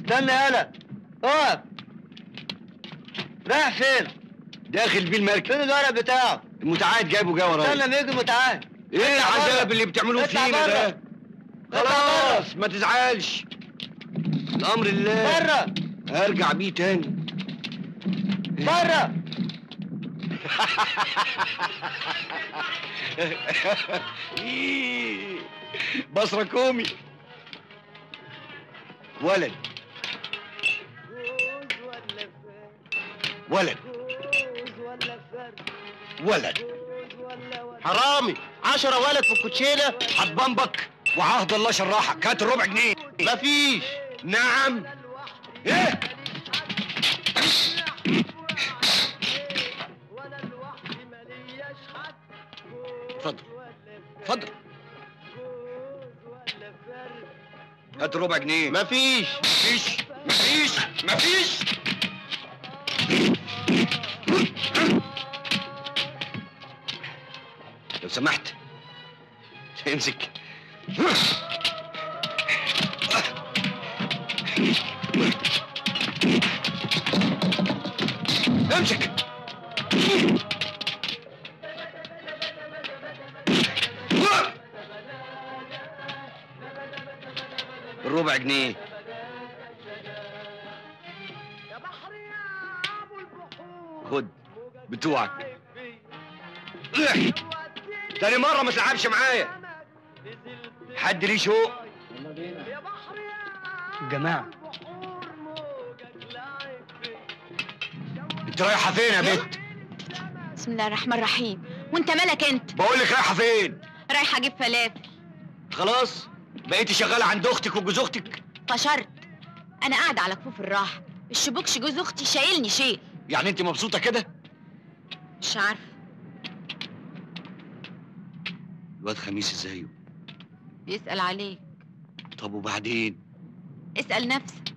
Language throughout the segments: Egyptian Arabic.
استنى يالا اقف رايح فين؟ داخل بيه المركب فين الورق بتاعه؟ المتعاد جايبه جا ورايا استنى ما يجي المتعاد ايه اطلع العذاب بره. اللي بتعملوه اطلع فينا بره. ده اطلع خلاص ما تزعلش الامر الله بره هرجع بيه تاني بره إيه، بصرة كومي ولد ولد ولد حرامي عشرة ولد في الكوتشينة هتبنبك وعهد الله شراحك هات الربع جنيه مفيش نعم ايه اتفضل اتفضل هات الربع جنيه مفيش مفيش مفيش مفيش لو سمحت امسك امسك الربع جنيه خد بتوعك تاني مرة ما تلعبش معايا حد ليه شوق جماعة انت رايحة فين يا بنت؟ بسم الله الرحمن الرحيم وانت مالك انت بقول لك رايحة فين؟ رايحه اجيب فلافل خلاص بقيتي شغالة عند اختك وجوز اختك فشرت انا قاعده على كفوف الراحه الشبوكش جوز اختي شايلني شيء يعني انت مبسوطة كده؟ مش عارفه الواد خميس ازايه؟ بيسال عليك طب وبعدين؟ اسال نفسك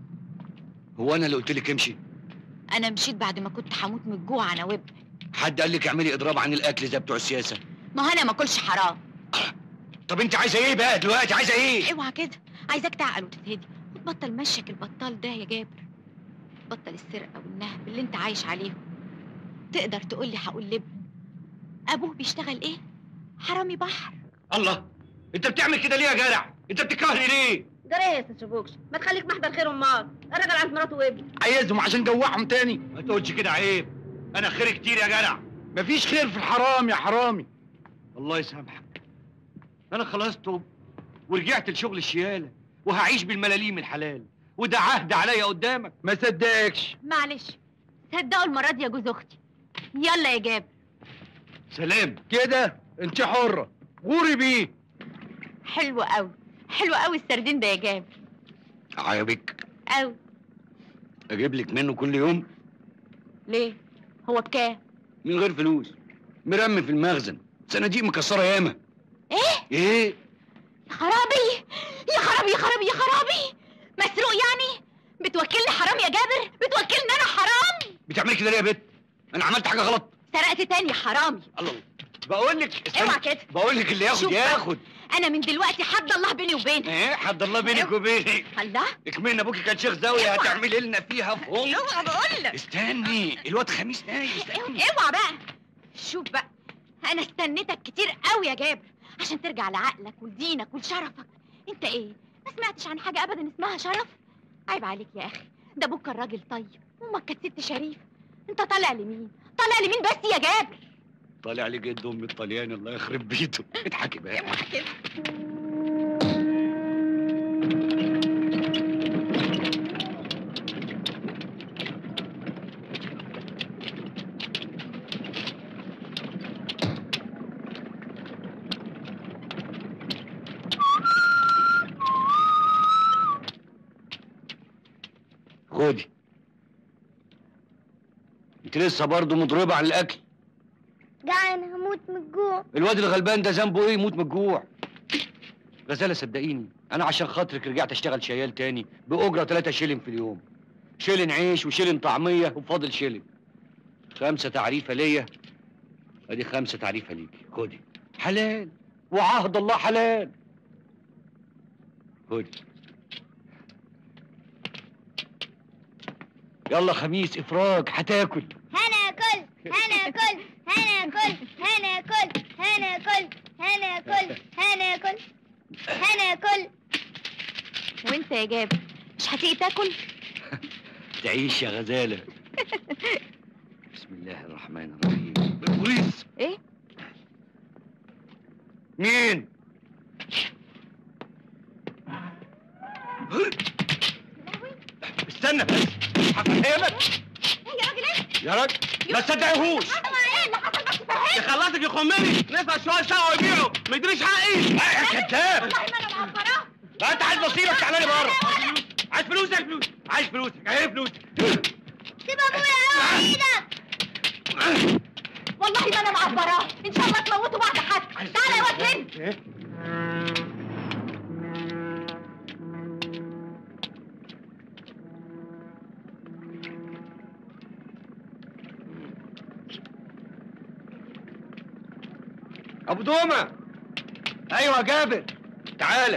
هو انا اللي قلت لك امشي؟ انا مشيت بعد ما كنت هموت من الجوع انا وابني حد قال لك اعملي اضراب عن الاكل زي بتوع السياسة؟ ما هو انا ما اكلش حرام طب انت عايزة ايه بقى دلوقتي عايزة ايه؟ اوعى كده عايزاك تعقل وتتهدي وتبطل مشيك البطال ده يا جابر بطل السرقه والنهب اللي انت عايش عليهم تقدر تقول لي هقول لابني ابوه بيشتغل ايه حرامي بحر الله انت بتعمل كده ليه يا جدع؟ انت بتكرهني ليه؟ جرى ايه يا استاذ شبوكش ما تخليك محضر خير امال الراجل عند مراته وابنه عايزهم عشان جوعهم تاني ما تقولش كده عيب انا خير كتير يا جدع مفيش خير في الحرام يا حرامي الله يسامحك انا خلاص توب ورجعت لشغل الشياله وهعيش بالملاليم الحلال وده عهد عليا قدامك ما صدقكش معلش صدقوا المره دي يا جوز اختي يلا يا جابر سلام كده انت حرة غوري بيه حلو قوي حلو قوي السردين ده يا جابر عجبك قوي اجيب لك منه كل يوم ليه هو بكام من غير فلوس مرمي في المخزن صناديق مكسره ياما ايه ايه يا خرابي يا خرابي يا خرابي يا خرابي مسروق يعني بتوكلني حرام يا جابر بتوكلني انا حرام بتعملي كده ليه يا بت انا عملت حاجه غلط سرقت تاني يا حرامي الله الله. بقول لك استنى. اوعى كده بقول لك اللي ياخد شوف بقى. ياخد انا من دلوقتي حد الله بيني وبينك ايه حد الله بينك وبيني الله اكملنا ابوكي كان شيخ زاويه اوعى. هتعملي لنا فيها فوق اوعى بقول لك استني الواد خميس نايم استني اوعى بقى شوف بقى انا استنيتك كتير قوي يا جابر عشان ترجع لعقلك ولدينك ولشرفك انت ايه ما سمعتش عن حاجه ابدا اسمها شرف عيب عليك يا اخي ده ابوك كان راجل طيب وامك كانت ست شريفه انت طالع لمين طالع لمين بس يا جابر طالع لي جد ام الطلياني الله يخرب بيته اضحكي بقى اوعى كده خدي انت لسه برضه مضربه عن الاكل جعان هموت من الجوع الواد الغلبان ده ذنبه ايه يموت من الجوع غزاله صدقيني انا عشان خاطرك رجعت اشتغل شيال تاني باجره 3 شيلن في اليوم شيلن عيش وشيلن طعميه وفاضل شيلن خمسه تعريفه ليا ادي خمسه تعريفه ليكي خدي حلال وعهد الله حلال خدي يلا خميس افراج هتاكل هناكل هناكل هناكل هناكل هناكل هناكل هناكل هناكل وانت يا جابر مش هتيجي تاكل تعيش يا غزاله بسم الله الرحمن الرحيم البوليس ايه مين استنى بس هفهمك ايه يا راجل ايه يا راجل ما تصدقهوش حصل ايه اللي حصل بس فهمني يخلصك يخمني نفع شويه ساعه ويبيعه ما يدريش حقي يا كذاب والله ما انا معبراه لا انت عايز نصيبك تعالى بره عايز فلوسك فلوس عايز فلوسك اهي فلوسك سيب ابويا اوعى ايدك والله ما انا معبراه ان شاء الله تموتوا بعض حد تعالى يا واد من ابو دومه ايوه يا جابر تعالى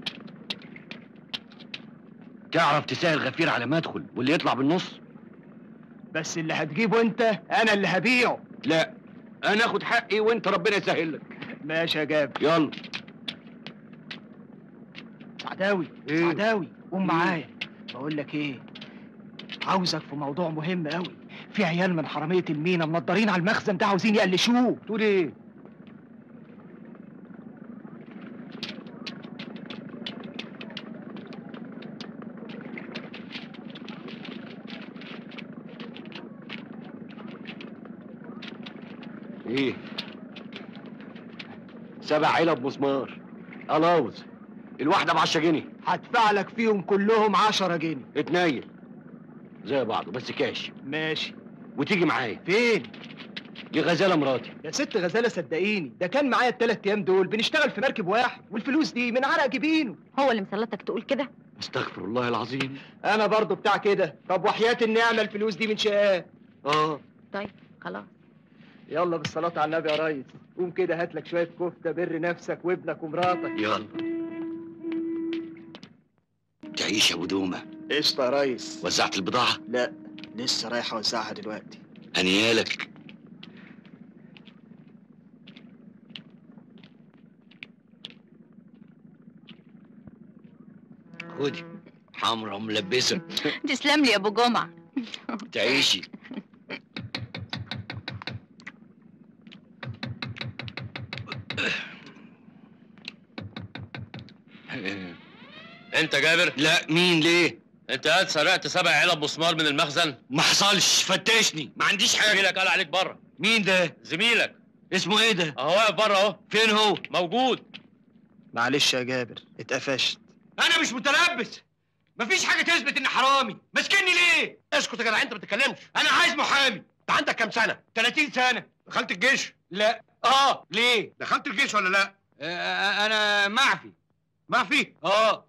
تعرف تسهل غفير على ما ادخل واللي يطلع بالنص بس اللي هتجيبه انت انا اللي هبيعه لا انا اخد حقي وانت ربنا يسهل لك ماشي يا جابر يلا سعداوي إيه؟ سعداوي قوم إيه؟ معايا بقول لك ايه عاوزك في موضوع مهم قوي في عيال من حرامية المينا منضرين على المخزن ده عاوزين يقلشوه تقول ايه ايه سبع علب مسمار الاوز الواحده ب 10 جنيه هدفع لك فيهم كلهم عشرة جنيه اتنيل زي بعضه بس كاش ماشي وتيجي معايا فين دي غزاله مراتي يا ست غزالة صدقيني ده كان معايا التلات ايام دول بنشتغل في مركب واحد والفلوس دي من عرق جبينه هو اللي مسلطك تقول كده استغفر الله العظيم انا برضو بتاع كده طب وحياة النعمة الفلوس دي من شقاه اه طيب خلاص يلا بالصلاة على النبي يا ريس قوم كده هات لك شوية كفتة بر نفسك وابنك ومراتك يلا تعيش يا ابو دومه قشطة يا ريس وزعت البضاعه لا لسه رايح اوزعها دلوقتي هنيالك خدي حمرا ملبسه تسلم لي يا ابو جمعه تعيشي انت جابر لا مين ليه انت قاعد سرقت سبع علب مسمار من المخزن ما حصلش فتشني ما عنديش حاجه زميلك قال عليك بره مين ده زميلك اسمه ايه ده اهو واقف بره اهو فين هو موجود معلش يا جابر اتقفشت انا مش متلبس مفيش حاجه تثبت اني حرامي ماسكني ليه اسكت يا جدع انت ما تتكلمش انا عايز محامي انت عندك كام سنه 30 سنه دخلت الجيش لا اه ليه دخلت الجيش ولا لا آه انا معفي ما في اه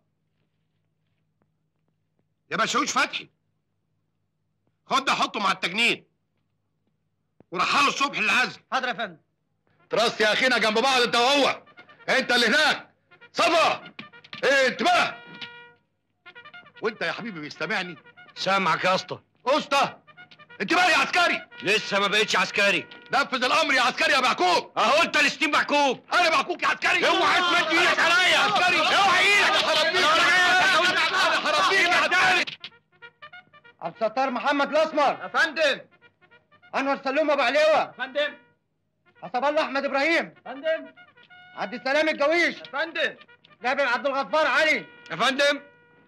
يا بشوش فتحي خد ده حطه مع التجنيد ورحله الصبح للعزل حاضر يا فندم تراست يا اخينا جنب بعض انت وهو انت اللي هناك صفا ايه انتباه وانت يا حبيبي بيستمعني سامعك يا اسطى اسطى انتباه يا عسكري لسه ما بقتش عسكري نفذ الامر يا عسكري يا بعكوك اهو انت الستين محكوك انا بعكوك يا عسكري اوعى تمد ايدك عليا يا عسكري اوعى ايدك انا هربيك انا هربيك يا عسكري عبد الستار محمد الاسمر يا فندم انور سلوم ابو عليوه فندم حسب الله احمد ابراهيم فندم عبد السلام الجويش فندم جابر عبد الغفار علي يا فندم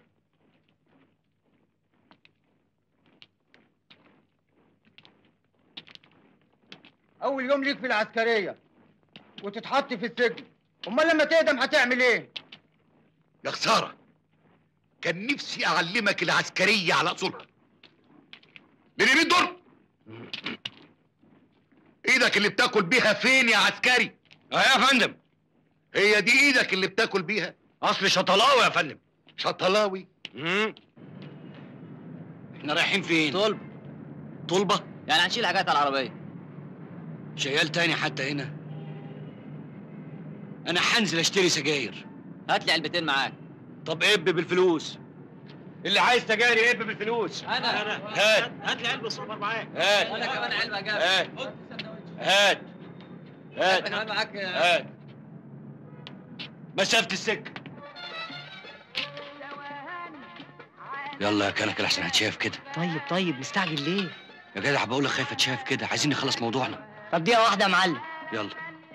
اول يوم ليك في العسكريه وتتحط في السجن امال لما تقدم هتعمل ايه يا خساره كان نفسي اعلمك العسكريه على اصولها لليمين دول ايدك اللي بتاكل بيها فين يا عسكري اه يا فندم هي دي ايدك اللي بتاكل بيها اصل شطلاوي يا فندم شطلاوي مم. احنا رايحين فين طلب طلبه يعني هنشيل حاجات على العربية شيال تاني حتى هنا انا هنزل اشتري سجاير هات لي علبتين معاك طب اب بالفلوس اللي عايز تجاري ايه بالفلوس انا انا هات هات لي علبه سوبر معاك هات انا كمان علبه جاب هات هات هات كمان معاك هات مسافة السكة يلا يا كنكة لحسن هتشاف كده طيب طيب مستعجل ليه يا جدع بقول لك خايف اتشاف كده عايزين نخلص موضوعنا طب دقيقه واحده يا معلم يلا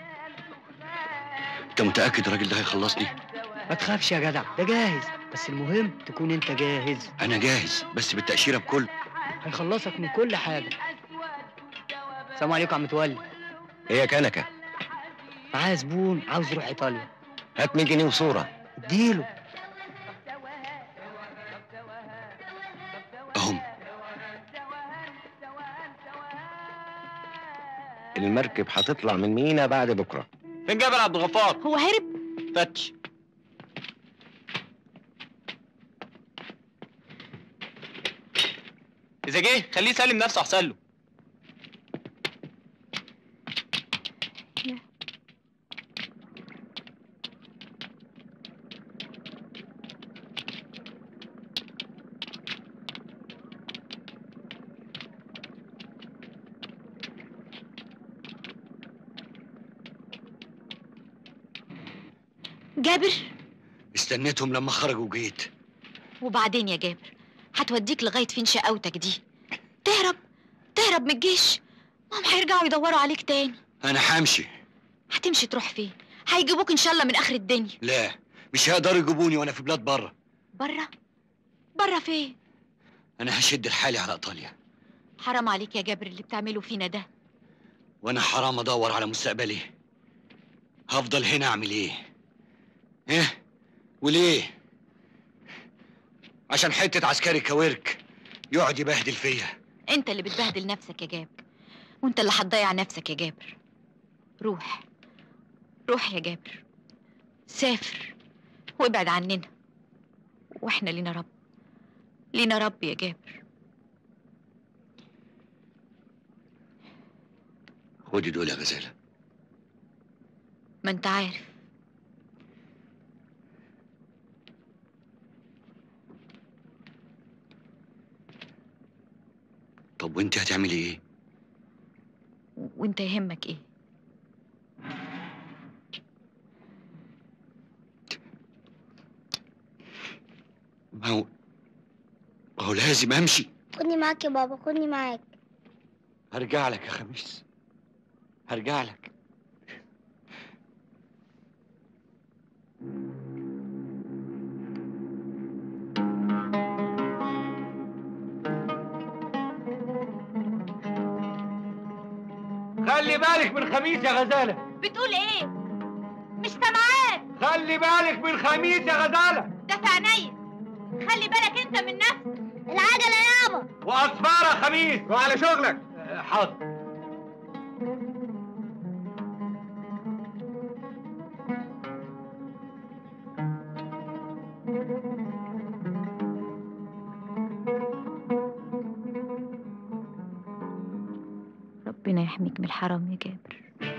انت متأكد الراجل ده هيخلصني ما تخافش يا جدع ده جاهز بس المهم تكون انت جاهز انا جاهز بس بالتأشيرة بكل هيخلصك من كل حاجه السلام عليكم يا عم متولي ايه يا كنكه معايا زبون عاوز يروح ايطاليا هات 100 جنيه وصوره اديله اهم المركب هتطلع من مينا بعد بكره فين جابر عبد الغفار هو هرب فتش اذا جه خليه يسلم نفسه احسن له جابر استنيتهم لما خرجوا وجيت وبعدين يا جابر هتوديك لغايه فين شقاوتك دي تهرب تهرب من الجيش ما هم هيرجعوا يدوروا عليك تاني انا همشي هتمشي تروح فين هيجيبوك ان شاء الله من اخر الدنيا لا مش هيقدروا يجيبوني وانا في بلاد بره بره بره فين انا هشد الحالي على ايطاليا حرام عليك يا جابر اللي بتعمله فينا ده وانا حرام ادور على مستقبلي هفضل هنا اعمل ايه ايه وليه عشان حتة عسكري كويرك يقعد يبهدل فيا انت اللي بتبهدل نفسك يا جابر وانت اللي هتضيع نفسك يا جابر روح روح يا جابر سافر وابعد عننا واحنا لينا رب لينا رب يا جابر خدي دول يا غزالة ما انت عارف طب وانت هتعملي ايه وانت يهمك ايه ما هو ما هو لازم امشي خدني معاك يا بابا خدني معاك هرجع لك يا خميس هرجع لك خلي بالك من خميس يا غزالة بتقول ايه مش سامعاك خلي بالك من خميس يا غزالة ده في عينيا خلي بالك انت من نفسك العجلة يابا وأصفار يا خميس وعلى شغلك حاضر ربنا يحميك من الحرام يا جابر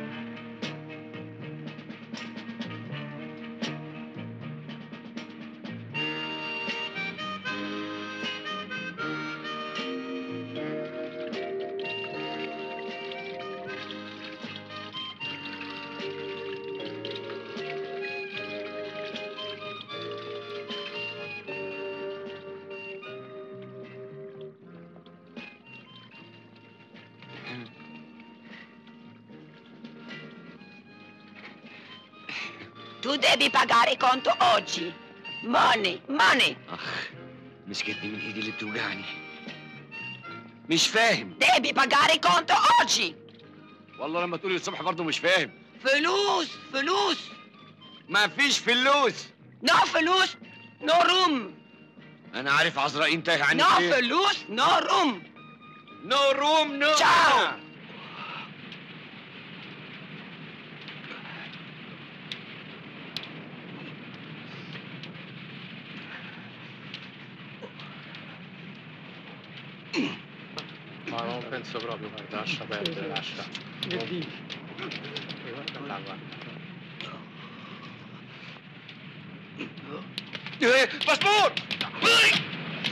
Tu devi pagare conto oggi. Money, money. أخ مسكتني من إيدي اللي بتوجعني مش فاهم Devi pagare conto oggi. والله لما تقولي الصبح برضه مش فاهم فلوس فلوس ما فيش فلوس نو فلوس نو روم أنا عارف عزرائيل تايه عني نو فين فلوس نو روم نو روم نو Ciao. Ma non penso proprio, guarda, lascia perdere, lascia. Che dici? Guarda là, guarda. إيه باسبور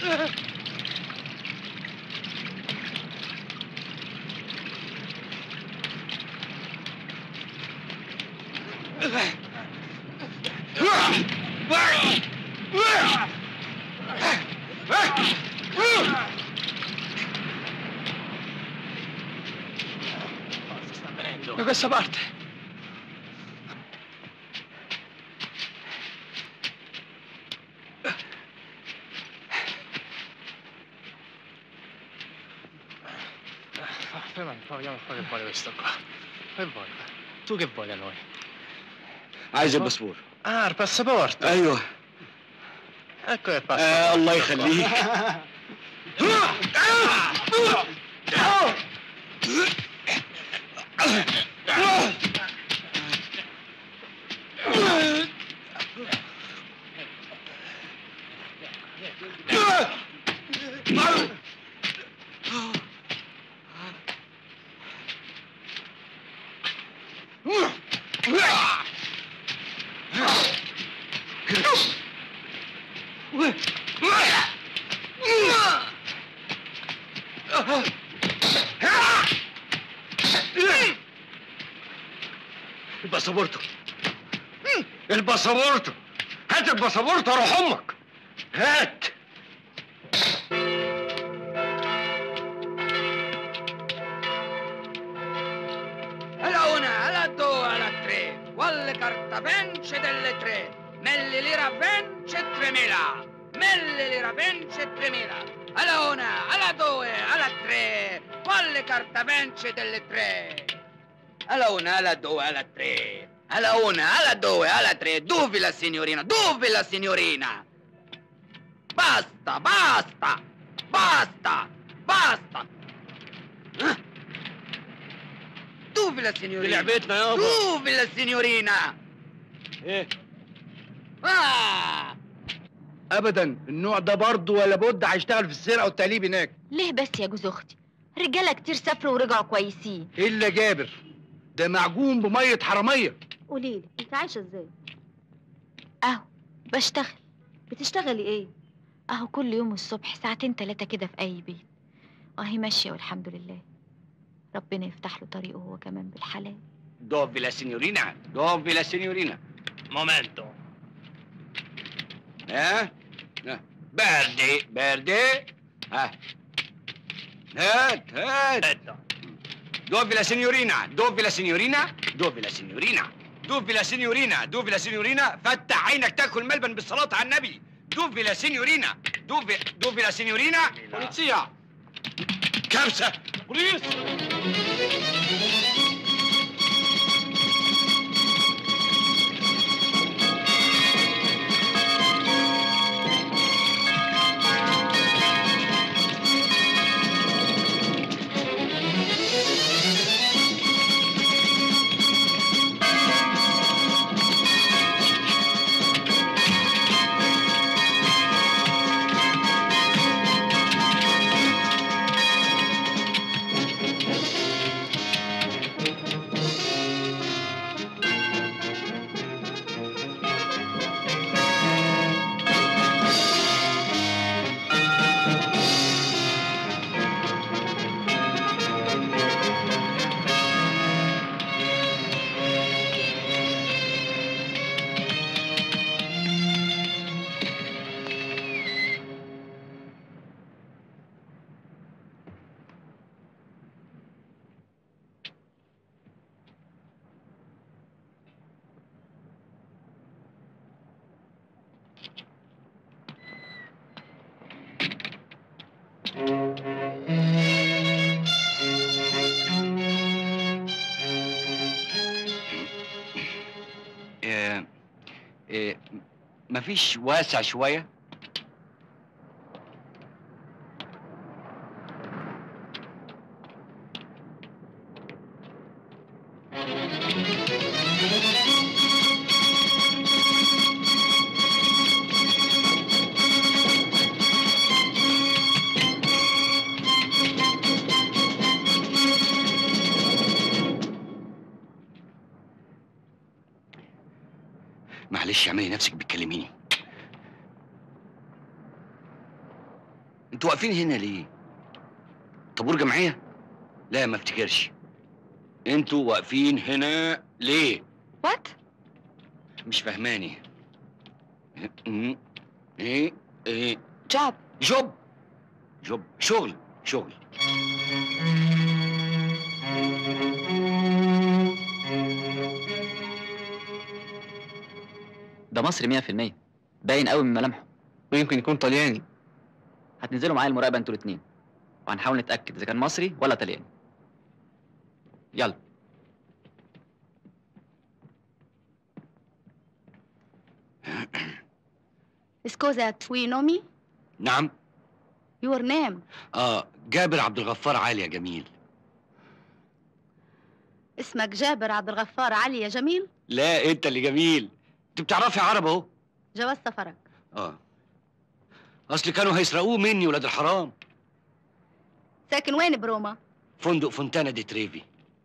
Da questa parte. Ferma, vogliamo fare poi questo qua. Che vuoi? Tu che vuoi da noi? عايز الباسبور Ah, il passaporto. ايوه Ecco il آه passaporto. الله يخليك الباسبورتو الباسبورتو هات الباسبورتو روح امك هات Alla una, alla due, alla tre. Quale carta vence delle tre? Melli lira vence tremila. Melli lira vence tremila. Alla una, alla due, alla tre. Quale carta vence delle tre? Alla una, alla due, alla tre. Alla una, alla due, alla tre. Dove la signorina? Dove la signorina? Basta, basta, basta, basta. Eh? Dove la signorina? لعبتنا يابا Dove la signorina? ايه Ah! ابدا النوع ده برضه ولا بد هيشتغل في السرقه والتقليب هناك ليه بس يا جوز اختي رجاله كتير سافروا ورجعوا كويسين الا جابر ده معجون بميه حراميه قولي لي انت عايشه ازاي اهو بشتغل بتشتغلي ايه اهو كل يوم الصبح ساعتين تلاتة كده في اي بيت واهي ماشيه والحمد لله ربنا يفتح له طريقه هو كمان بالحلال Dove la signorina? Dove la signorina? Momento. ها؟ ها. بردي بردي ها هات هات Aspetta. Dove la signorina? Dove la signorina? Dove la signorina? Dove la signorina? Dove la signorina? فتح عينك تاكل ملبن بالصلاة على النبي. Dove la signorina? Dove dove la signorina? Polizia! كارثة! بوليس! إيه إيه مفيش واسع شوية؟ معلش اعملي نفسك بتكلميني انتوا واقفين هنا ليه طابور جمعيه لا ما افتكرش انتوا واقفين هنا ليه وات مش فاهماني ايه ايه جوب جوب جوب شغل شغل ده مصري 100% باين قوي من ملامحه ويمكن يكون طلياني هتنزلوا معايا المراقبه انتوا الاثنين وهنحاول نتاكد اذا كان مصري ولا طلياني يلا Scusa, tu know me? نعم Your name? اه جابر عبد الغفار علي يا جميل اسمك جابر عبد الغفار علي يا جميل؟ لا انت اللي جميل انت بتعرفي عرب اهو جواز سفرك اه اصل كانوا هيسرقوه مني ولاد الحرام ساكن وين بروما؟ فندق فونتانا دي تريفي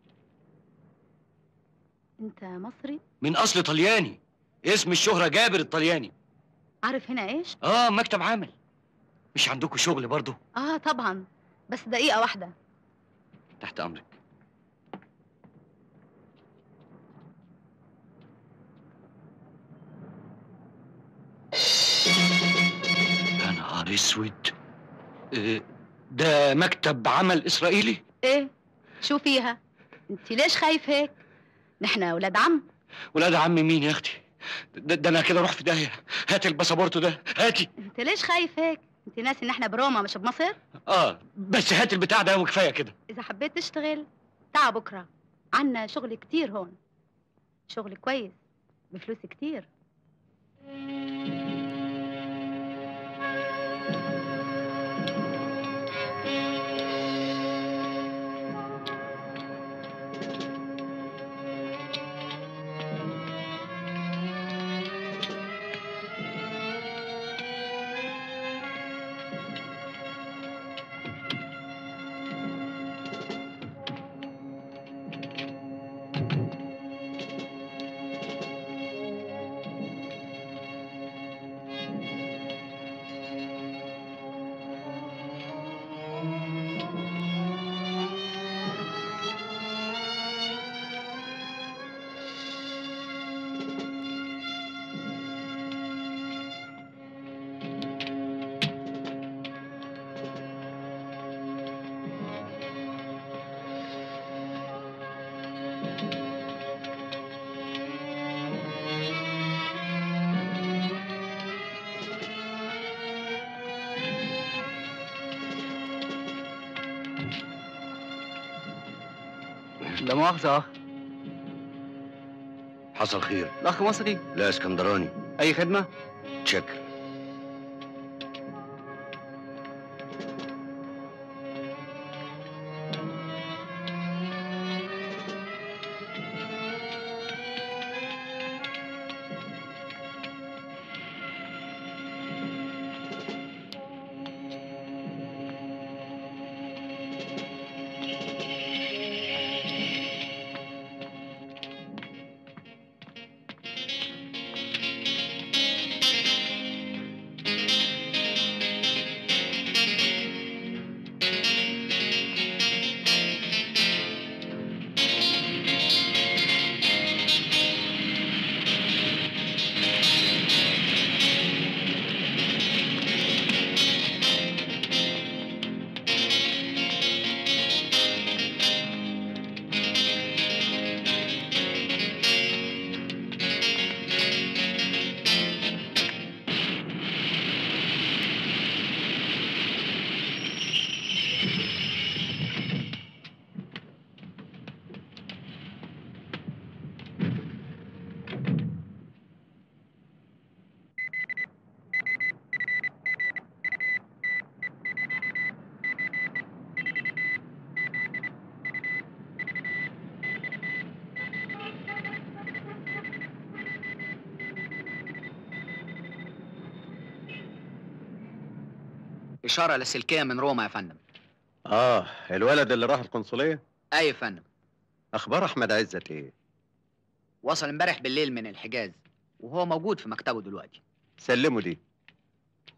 انت مصري؟ من اصل طلياني اسم الشهرة جابر الطلياني عارف هنا ايش؟ اه مكتب عمل مش عندكم شغل برضه اه طبعا بس دقيقة واحدة تحت امرك يا نهار اسود إيه، ده مكتب عمل اسرائيلي ايه؟ شو فيها؟ انت ليش خايف هيك؟ نحن ولاد عم ولاد عم مين يا اختي ده, ده انا كده اروح في داهيه هات الباسبورت ده هاتي انت ليش خايف هيك؟ انت ناسي ان احنا بروما مش بمصر؟ اه بس هات البتاع ده وكفايه كده اذا حبيت تشتغل تعال بكرة عنا شغل كتير هون شغل كويس بفلوس كتير لا مؤاخذه يا اخ حصل خير الاخ مصري لا اسكندراني اي خدمه تشكر إشارة لاسلكية من روما يا فندم اه الولد اللي راح القنصليه أي يا فندم اخبار احمد عزت ايه وصل امبارح بالليل من الحجاز وهو موجود في مكتبه دلوقتي سلموا دي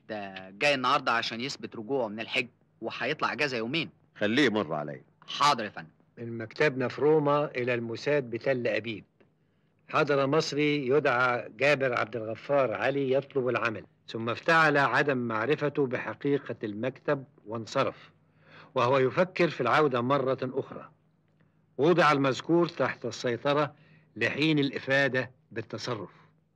ده جاي النهارده عشان يثبت رجوعه من الحج وهيطلع اجازه يومين خليه يمر عليا حاضر يا فندم من مكتبنا في روما إلى الموساد بتل أبيب حضر مصري يدعى جابر عبد الغفار علي يطلب العمل ثم افتعل عدم معرفته بحقيقة المكتب وانصرف وهو يفكر في العودة مرة أخرى وضع المذكور تحت السيطرة لحين الإفادة بالتصرف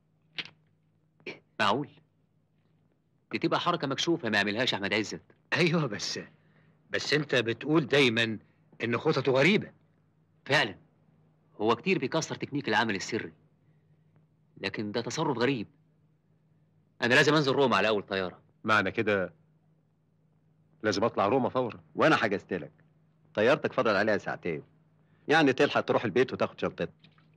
معقول دي تبقى حركه مكشوفه ما يعملهاش احمد عزت أيوه بس بس أنت بتقول دايما إن خططه غريبة فعلا هو كتير بيكسر تكنيك العمل السري لكن ده تصرف غريب انا لازم انزل روما على اول طياره معنى كده لازم اطلع روما فورا وانا حجزت لك طيارتك فاضل عليها ساعتين يعني تلحق تروح البيت وتاخد شنطتك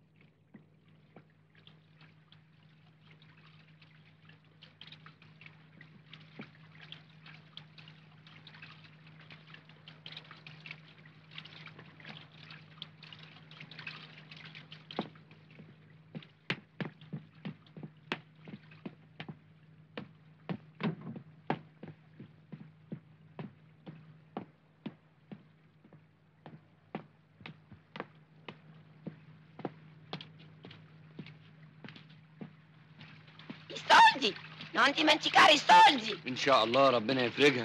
I soldi! Non dimenticare i soldi! ان شاء الله ربنا يفرجها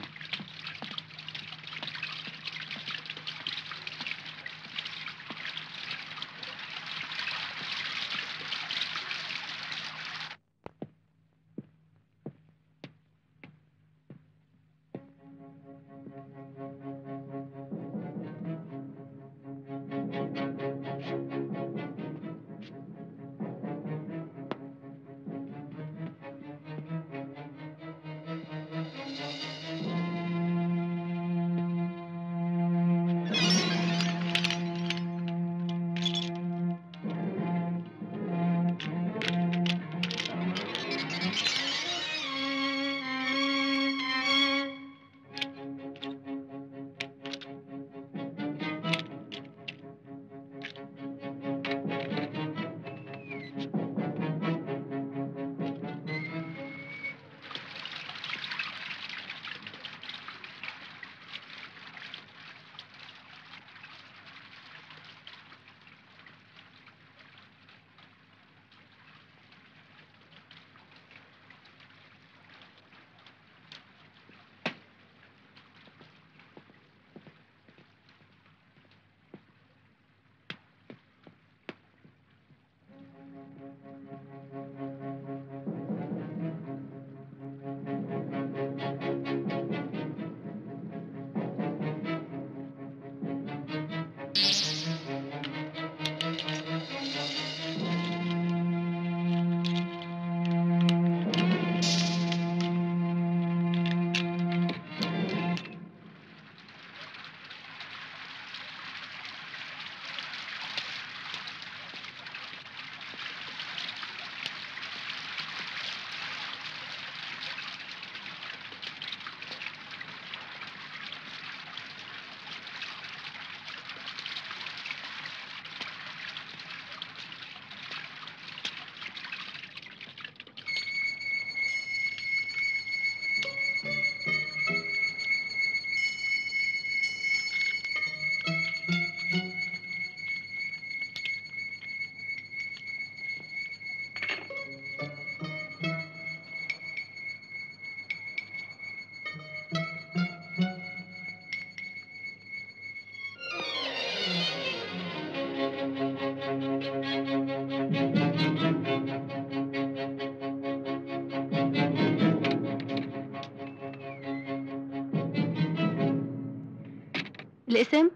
الاسم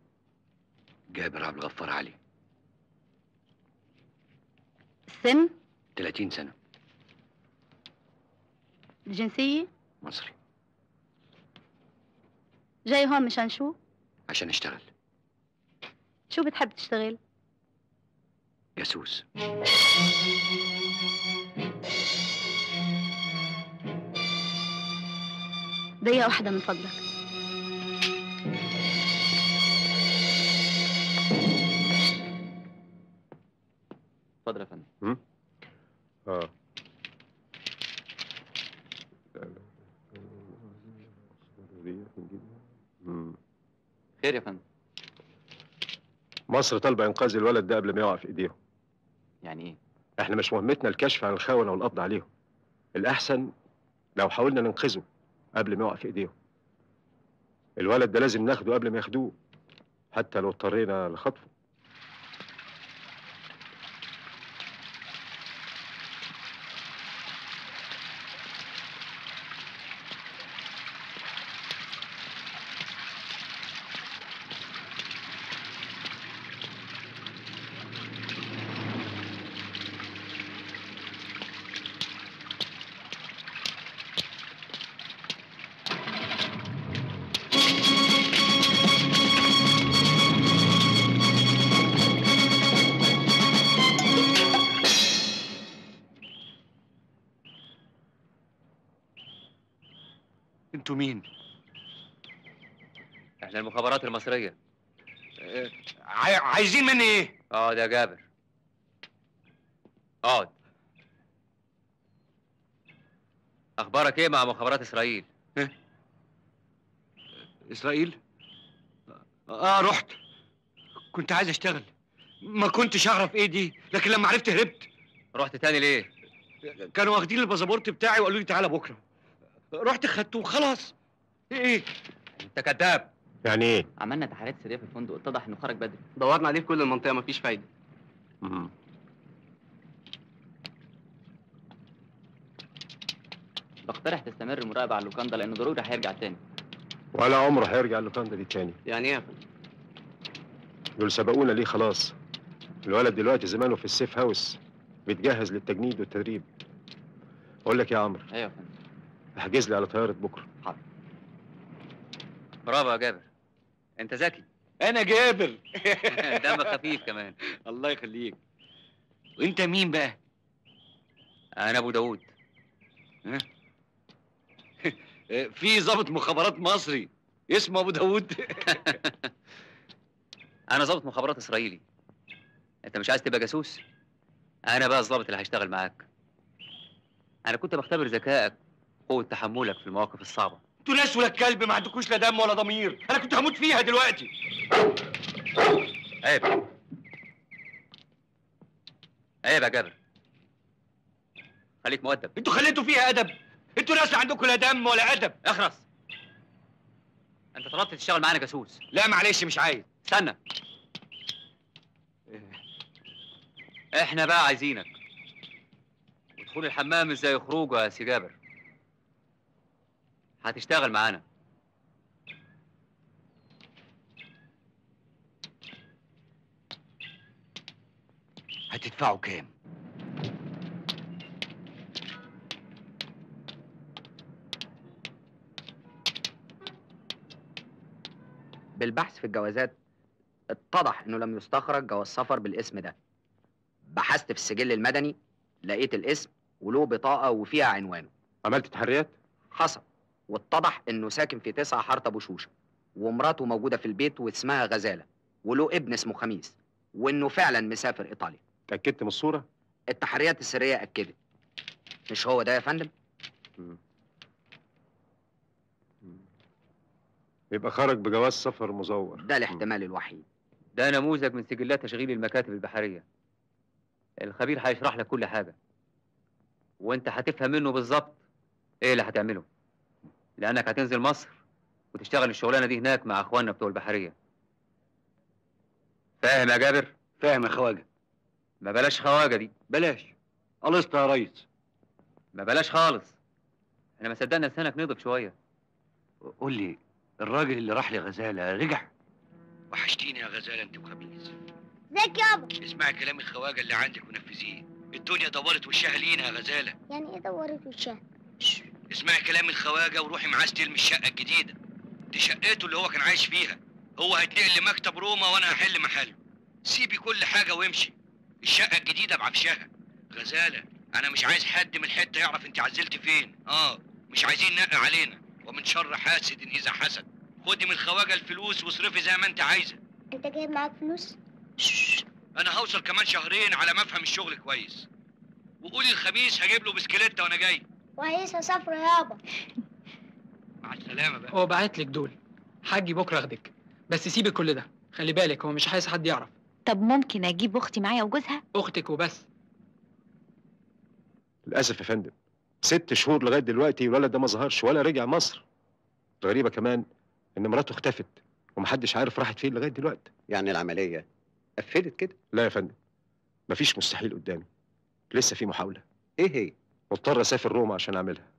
جابر عبد الغفار علي السن 30 سنه الجنسية مصري جاي هون مشان شو عشان اشتغل شو بتحب تشتغل جاسوس دقيقة واحدة من فضلك اتفضل يا فندم اه خير يا فندم مصر طالبه انقاذ الولد ده قبل ما يقع في ايديهم يعني ايه احنا مش مهمتنا الكشف عن الخونه والقبض عليهم الاحسن لو حاولنا ننقذه قبل ما يقع في ايديهم الولد ده لازم ناخده قبل ما ياخدوه حتى لو اضطرينا لخطفه انتوا مين؟ احنا المخابرات المصرية عاي... عايزين مني ايه؟ اقعد يا جابر اقعد اخبارك ايه مع مخابرات اسرائيل اسرائيل؟ اه رحت كنت عايز اشتغل ما كنتش اعرف ايه دي لكن لما عرفت هربت رحت تاني ليه كانوا واخدين الباسبورت بتاعي وقالوا لي تعالى بكره رحت خدته وخلاص ايه انت كذاب يعني ايه عملنا تحاليل سريه في الفندق اتضح انه خرج بدري دورنا عليه في كل المنطقه مفيش فايده مم. بقترح تستمر المراقبه على اللوكاندا لانه ضروري هيرجع تاني ولا عمره هيرجع اللوكاندا دي تاني يعني ايه يا فندم دول سبقونا ليه خلاص الولد دلوقتي زمانه في السيف هاوس بيتجهز للتجنيد والتدريب اقول لك يا عمرو ايوه يا فندم احجز لي على طياره بكره برافو يا جابر انت ذكي انا جابر دمك خفيف كمان الله يخليك وانت مين بقى انا ابو داوود ها؟ في ضابط مخابرات مصري اسمه ابو داوود انا ضابط مخابرات اسرائيلي انت مش عايز تبقى جاسوس انا بقى الضابط اللي هشتغل معاك انا كنت بختبر ذكائك قوه تحملك في المواقف الصعبه انتوا ناس ولا كلب ما عندكوش لا دم ولا ضمير انا كنت هموت فيها دلوقتي عيب عيب يا جابر خليك مؤدب انتوا خليتوا فيها ادب انتوا ناس لا عندكم لا دم ولا ادب اخرس انت طلبت تشتغل معانا جاسوس لا معلش مش عايز استنى احنا بقى عايزينك ودخول الحمام مش زي خروجه يا سي جابر هتشتغل معانا هتدفعوا كام بالبحث في الجوازات اتضح انه لم يستخرج جواز سفر بالاسم ده بحثت في السجل المدني لقيت الاسم وله بطاقه وفيها عنوانه عملت تحريات حصل واتضح انه ساكن في تسعة حارة ابو شوشه ومراته موجوده في البيت واسمها غزاله وله ابن اسمه خميس وانه فعلا مسافر ايطاليا اتاكدت من الصوره التحريات السريه اكدت مش هو ده يا فندم يبقى خرج بجواز سفر مزور ده الاحتمال الوحيد ده نموذج من سجلات تشغيل المكاتب البحريه الخبير هيشرح لك كل حاجه وانت هتفهم منه بالظبط ايه اللي هتعمله لانك هتنزل مصر وتشتغل الشغلانه دي هناك مع اخواننا بتوع البحريه فاهم يا جابر فاهم يا خواجه ما بلاش خواجه دي بلاش قلصت يا ريس ما بلاش خالص احنا ما صدقنا لسانك نضف شويه قول لي الراجل اللي راح لغزاله رجع وحشتيني يا غزاله انت وخميس ازيك يابا اسمعي كلام الخواجه اللي عندك ونفذيه الدنيا دورت وشها لينا يا غزاله يعني ايه دورت وشها اسمعي كلام الخواجه وروحي معاه استلمي الشقه الجديده دي شقته اللي هو كان عايش فيها هو هيتنقل لمكتب روما وانا هحل محله سيبي كل حاجه وامشي الشقه الجديده بعفشها غزاله انا مش عايز حد من الحته يعرف انت عزلت فين اه مش عايزين نقع علينا ومن شر حاسد اذا حسد خدي من الخواجه الفلوس واصرفي زي ما انت عايزه انت جايب معاك فلوس انا هوصل كمان شهرين على ما افهم الشغل كويس وقولي الخميس هجيب له بسكليته وانا جاي وعايزها سفرة يابا مع السلامه بقى هو بعت لك دول حاجي بكره اخدك بس سيبك كل ده خلي بالك هو مش عايز حد يعرف طب ممكن اجيب اختي معايا وجوزها اختك وبس للاسف يا فندم ست شهور لغايه دلوقتي الولد ده ما ظهرش ولا رجع مصر الغريبه كمان ان مراته اختفت ومحدش عارف راحت فين لغايه دلوقتي يعني العمليه قفلت كده لا يا فندم مفيش مستحيل قدامي لسه في محاوله ايه هي مضطر اسافر روما عشان اعملها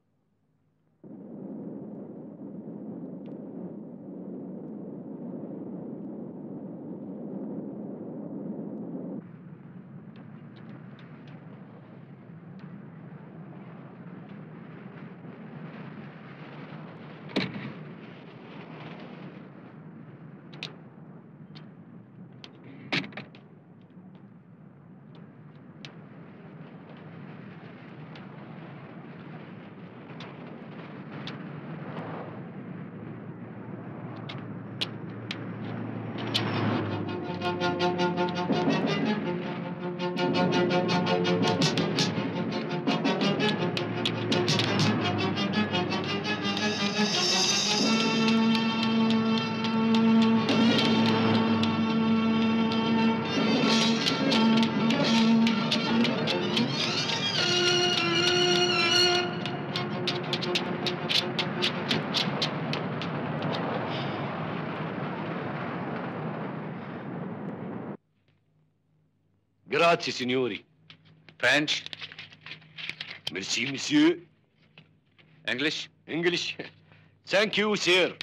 Grazie, signori. French? Merci, monsieur. English? English. Thank you, sir.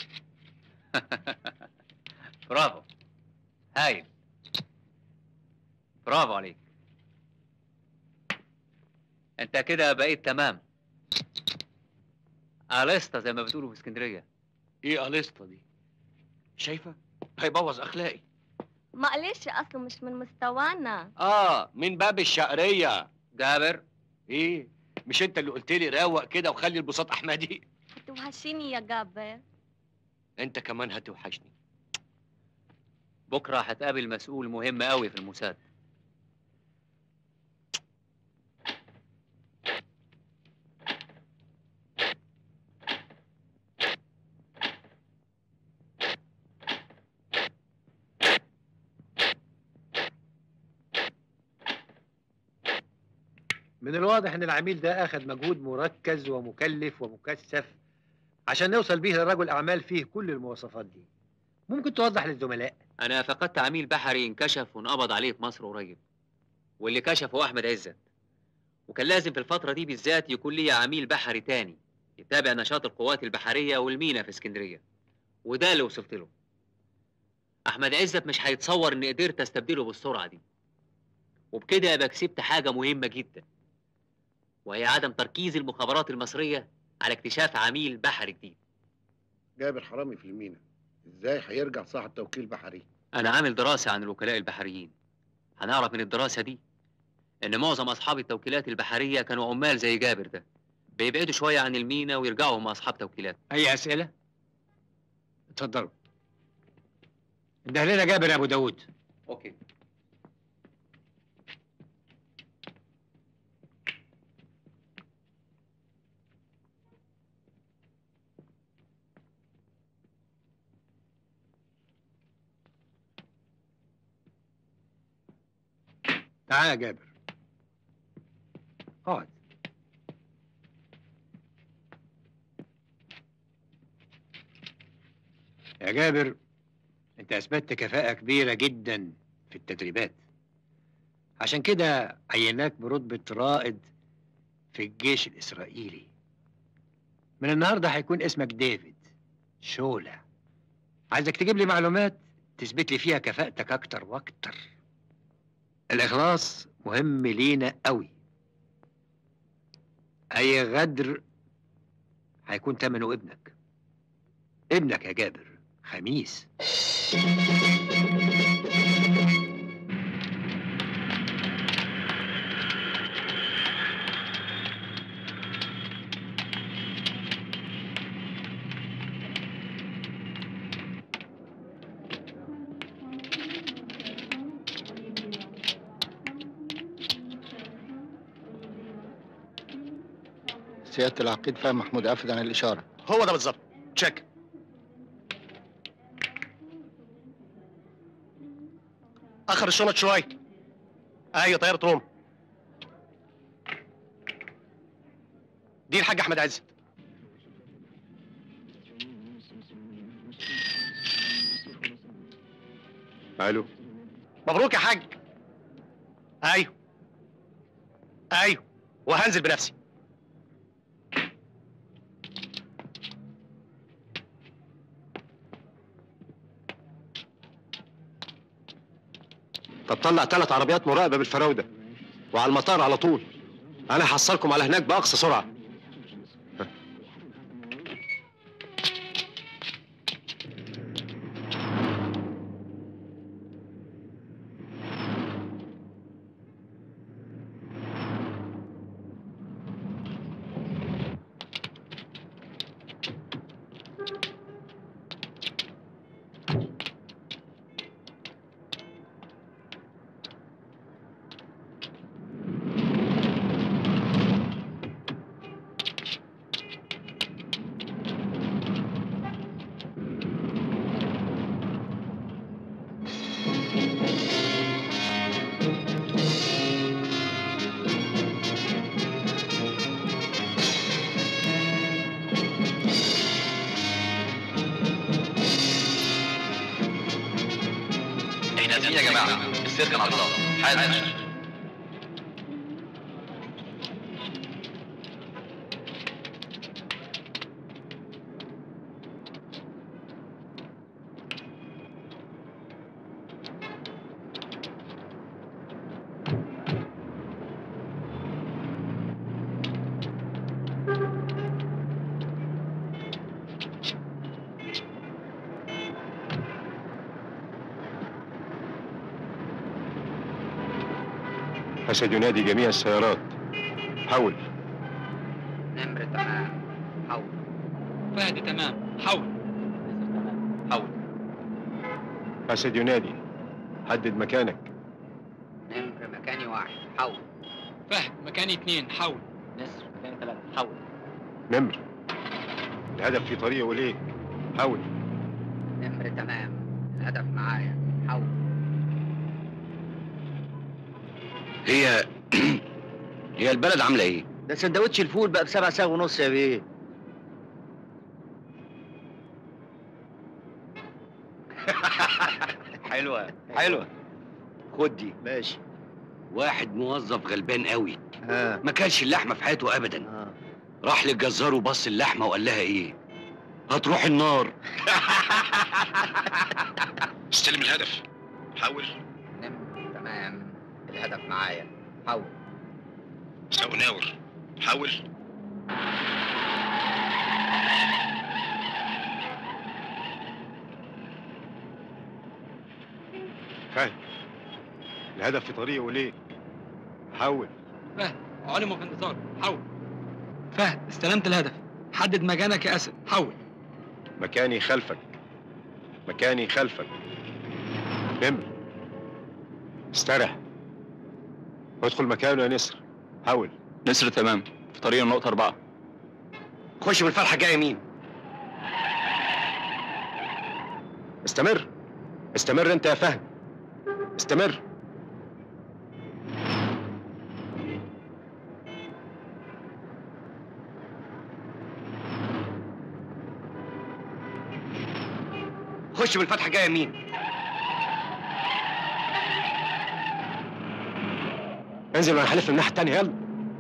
برافو هايل برافو عليك انت كده بقيت تمام اليستا زي ما بتقولوا في اسكندريه ايه اليستا دي شايفه هيبوظ اخلاقي معلش اصله مش من مستوانا اه من باب الشقريه جابر ايه مش انت اللي قلت لي روق كده وخلي البساط احمدي هتوحشيني يا جابر انت كمان هتوحشني بكره هتقابل مسؤول مهم قوي في الموساد من الواضح ان العميل ده اخذ مجهود مركز ومكلف ومكثف عشان نوصل بيه لرجل اعمال فيه كل المواصفات دي ممكن توضح للزملاء انا فقدت عميل بحري انكشف وانقبض عليه في مصر قريب واللي كشفه احمد عزت وكان لازم في الفتره دي بالذات يكون لي عميل بحري تاني يتابع نشاط القوات البحريه والمينا في اسكندريه وده اللي وصلت له احمد عزت مش هيتصور اني قدرت استبدله بالسرعه دي وبكده يبقى كسبت حاجه مهمه جدا وهي عدم تركيز المخابرات المصريه على اكتشاف عميل بحري جديد جابر حرامي في المينا ازاي هيرجع صاحب توكيل بحري أنا عامل دراسة عن الوكلاء البحريين هنعرف من الدراسة دي إن معظم أصحاب التوكيلات البحرية كانوا عمال زي جابر ده بيبعدوا شوية عن المينا ويرجعوا هم أصحاب توكيلات اي اسئله اتفضلوا ده لنا جابر يا ابو داود أوكي تعال يا جابر اقعد يا جابر انت اثبتت كفاءة كبيرة جدا في التدريبات عشان كده عيناك برتبة رائد في الجيش الإسرائيلي من النهاردة هيكون اسمك ديفيد شولا عايزك تجيب لي معلومات تثبت لي فيها كفاءتك أكتر وأكتر الإخلاص مهم لينا قوي أي غدر هيكون تمنه ابنك ابنك يا جابر خميس سيادة العقيد فهم محمود عفد عن الإشارة هو ده بالظبط تشيك اخر الشنط شويه ايوه طياره روما دي الحاج احمد عزت الو مبروك يا حاج ايوه ايوه وهنزل بنفسي طب طلع ثلاث عربيات مراقبه بالفراوده وعلى المطار على طول انا هحصلكم على هناك باقصى سرعه احنا نازلين يا جماعه السير كان على الغلط حالا اسد ينادي جميع السيارات حول نمر تمام حول فهد تمام حول حول اسد ينادي حدد مكانك نمر مكاني واحد حول فهد مكاني اتنين حول نسر مكاني ثلاثة حول نمر الهدف في طريقه اليك حول نمر تمام الهدف معايا حول هي هي البلد عامله ايه؟ ده سندوتش الفول بقى بسبع ساعة ونص يا بيه حلوه حلوه خد دي ماشي واحد موظف غلبان قوي ها ما كانش اللحمه في حياته ابدا ها راح للجزار وبص اللحمه وقال لها ايه هتروح النار استلم الهدف حول نمر تمام الهدف معايا حول سأناور حول فهد الهدف في طريقه اليك حول فهد علم في انتظار حول فهد استلمت الهدف حدد مكانك يا اسد حول مكاني خلفك مكاني خلفك نمر استرح ادخل مكانه يا نسر حول نسر تمام في طريق النقطة أربعة خش بالفرحه جايه يمين استمر استمر انت يا فهد استمر خش بالفتحه جايه يمين انزل وانا هلف من الناحيه التانيه يلا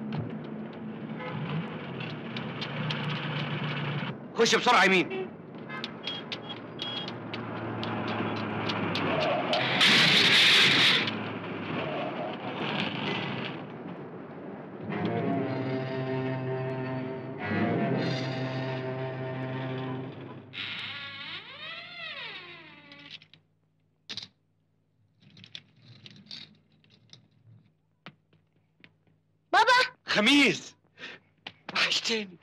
خش بسرعه يمين بابا خميس وحشتني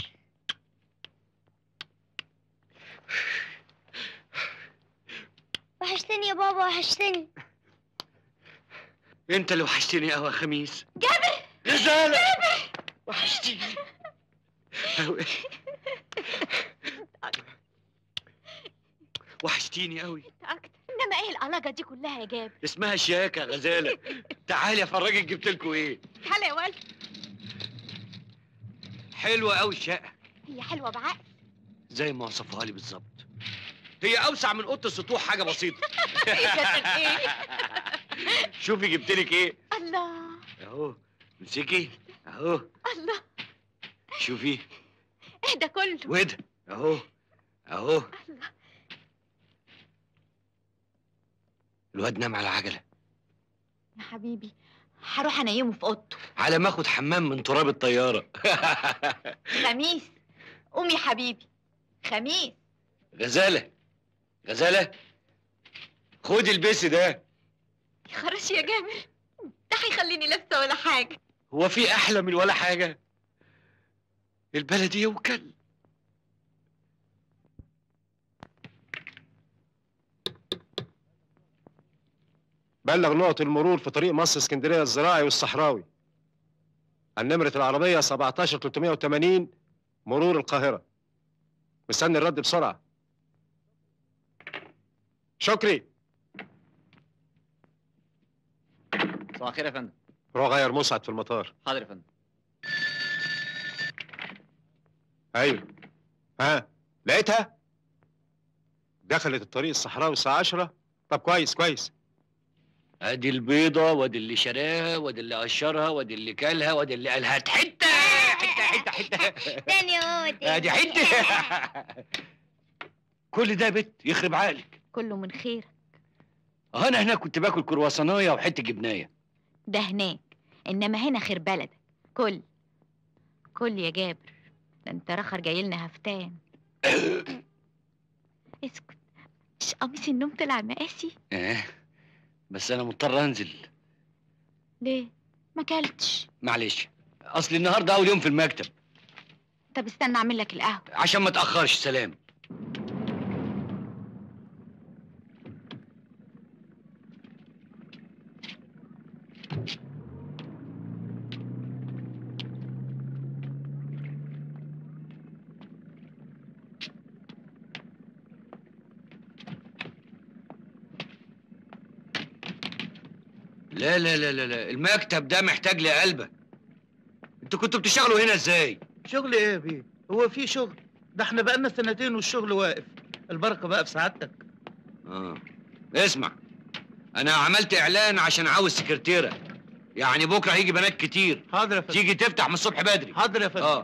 وحشتني يا بابا وحشتني انت اللي وحشتني قوي يا خميس جابر غزاله وحشتني أوي. وحشتيني قوي اكتر انما ايه القلاجه دي كلها يا جابر اسمها شياكه غزاله تعالي افرجك جبت لكم ايه تعالى يا ولد حلوه قوي الشقه هي حلوه بعقل زي ما وصفوها لي بالظبط هي اوسع من اوضه السطوح حاجه بسيطه يا ايه شوفي جبت لك ايه الله اهو امسكي اهو الله شوفي ايه ده كله وده اهو اهو الواد نام على عجله يا حبيبي هروح انيمه في اوضته على ما اخد حمام من تراب الطياره خميس قوم يا حبيبي خميس غزاله غزاله خدي البسي ده خرش يا جابر ده هيخليني لابسه ولا حاجه هو في احلى من ولا حاجه البلدي يوكل بلغ نقط المرور في طريق مصر اسكندريه الزراعي والصحراوي عن نمرة العربية 17380 مرور القاهرة مستني الرد بسرعة شكري صباح الخير يا فندم روح غير مسعد في المطار حاضر يا فندم ايوه ها لقيتها دخلت الطريق الصحراوي الساعة 10 طب كويس كويس ادي البيضه وادي اللي شراها وادي اللي قشرها وادي اللي كلها وادي اللي قالها حته حته حته حته تاني اهو ادي حته كل ده يا بت يخرب عقلك كله من خير اه انا هناك كنت باكل كرواسانايه وحته جبنايه ده هناك انما هنا خير بلدك كل كل يا جابر ده انت رخر جاي لنا هفتان اسكت مش قميص النوم طلع مقاسي اه بس انا مضطر انزل ليه ما كلتش معلش اصل النهارده اول يوم في المكتب طب استنى اعمل لك القهوه عشان ما تاخرش سلام لا لا لا لا لا المكتب ده محتاج لي قلبك انتوا كنتوا بتشتغلوا هنا ازاي شغل ايه يا بيه؟ هو في شغل؟ ده احنا بقالنا سنتين والشغل واقف البركه بقى في سعادتك اه اسمع انا عملت اعلان عشان عاوز سكرتيره يعني بكره هيجي بنات كتير حاضر يا فندم تيجي تفتح من الصبح بدري حاضر يا فندم اه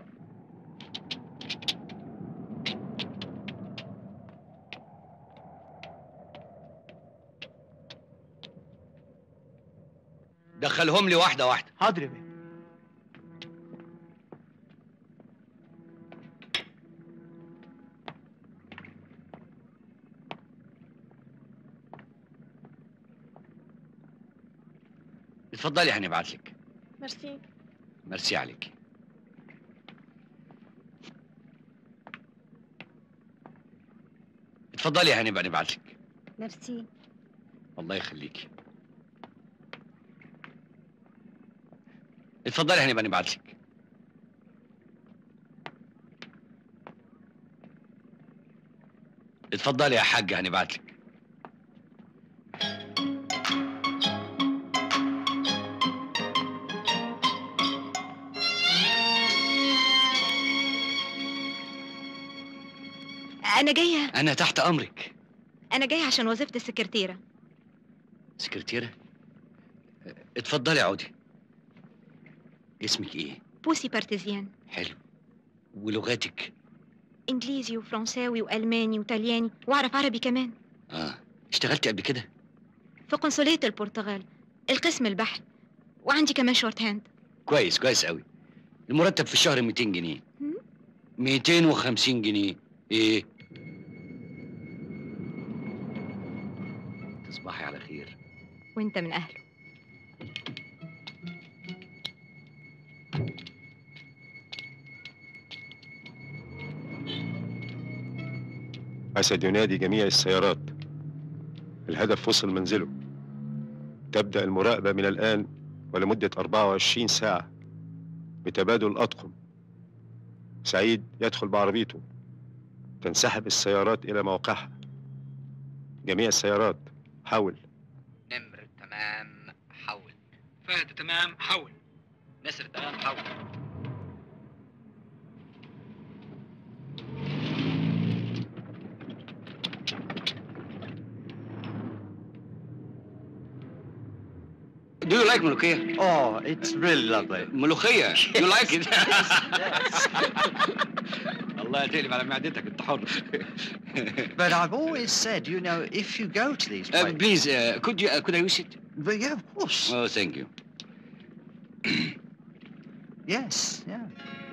دخلهم لي واحده واحده حاضر يا بيه اتفضلي هنبعت لك ميرسي ميرسي عليك اتفضلي هنبقى نبعت لك ميرسي الله يخليكي اتفضلي هنبقى نبعت لك اتفضلي يا حاج هنبعت لك انا جايه انا تحت امرك انا جايه عشان وظيفه السكرتيره سكرتيره اتفضلي اقعدي اسمك ايه بوسي بارتيزيان حلو ولغاتك انجليزي وفرنساوي والماني وطلياني واعرف عربي كمان اه اشتغلتي قبل كده في قنصليه البرتغال القسم البحري وعندي كمان شورت هاند كويس كويس قوي المرتب في الشهر 200 جنيه 250 جنيه ايه تصبحي على خير وانت من اهله أسد ينادي جميع السيارات الهدف وصل منزله تبدأ المراقبة من الآن ولمدة 24 ساعة بتبادل الأطقم سعيد يدخل بعربيته تنسحب السيارات إلى موقعها جميع السيارات حول نمر تمام حول فهد تمام حول نسر تمام حول Do you like ملوخية؟ Oh, it's really lovely. ملوخية you like it؟ الله تقلب على معدتك انت حر But I've always said, you know, if you go to these Uh, places... please, uh, could you uh, could I use it? But yeah, of course. Oh, thank you. Yes, yeah.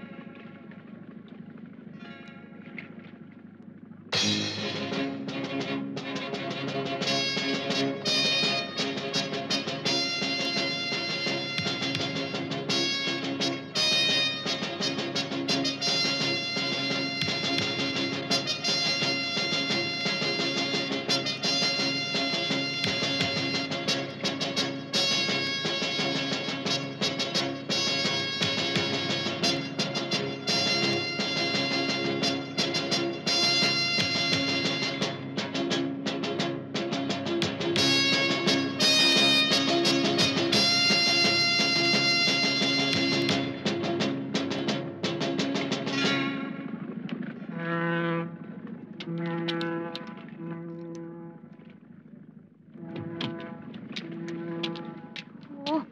أوه.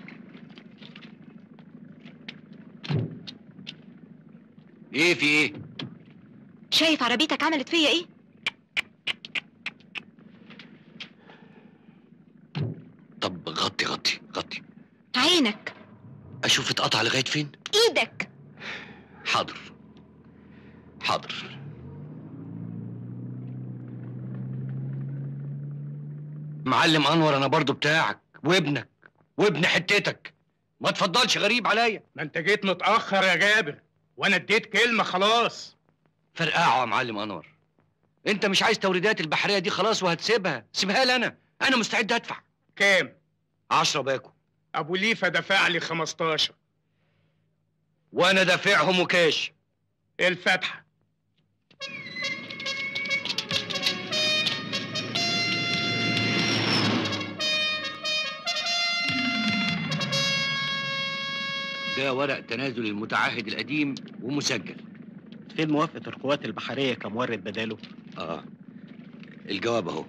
ايه في ايه؟ شايف عربيتك عملت فيا ايه طب غطي غطي غطي عينك اشوف اتقطع لغاية فين؟ ايدك حاضر حاضر معلم انور انا برضو بتاعك وابنك وابن حتتك ما تفضلش غريب عليا ما انت جيت متاخر يا جابر وانا اديت كلمه خلاص فرقعه يا معلم انور انت مش عايز توريدات البحريه دي خلاص وهتسيبها سيبها لي انا انا مستعد ادفع كام 10 باكو ابو ليفا دفع لي 15 وانا دافعهم وكاش الفتحه ده ورق تنازل المتعهد القديم ومسجل فين موافقة القوات البحرية كمورد بداله؟ اه الجواب اهو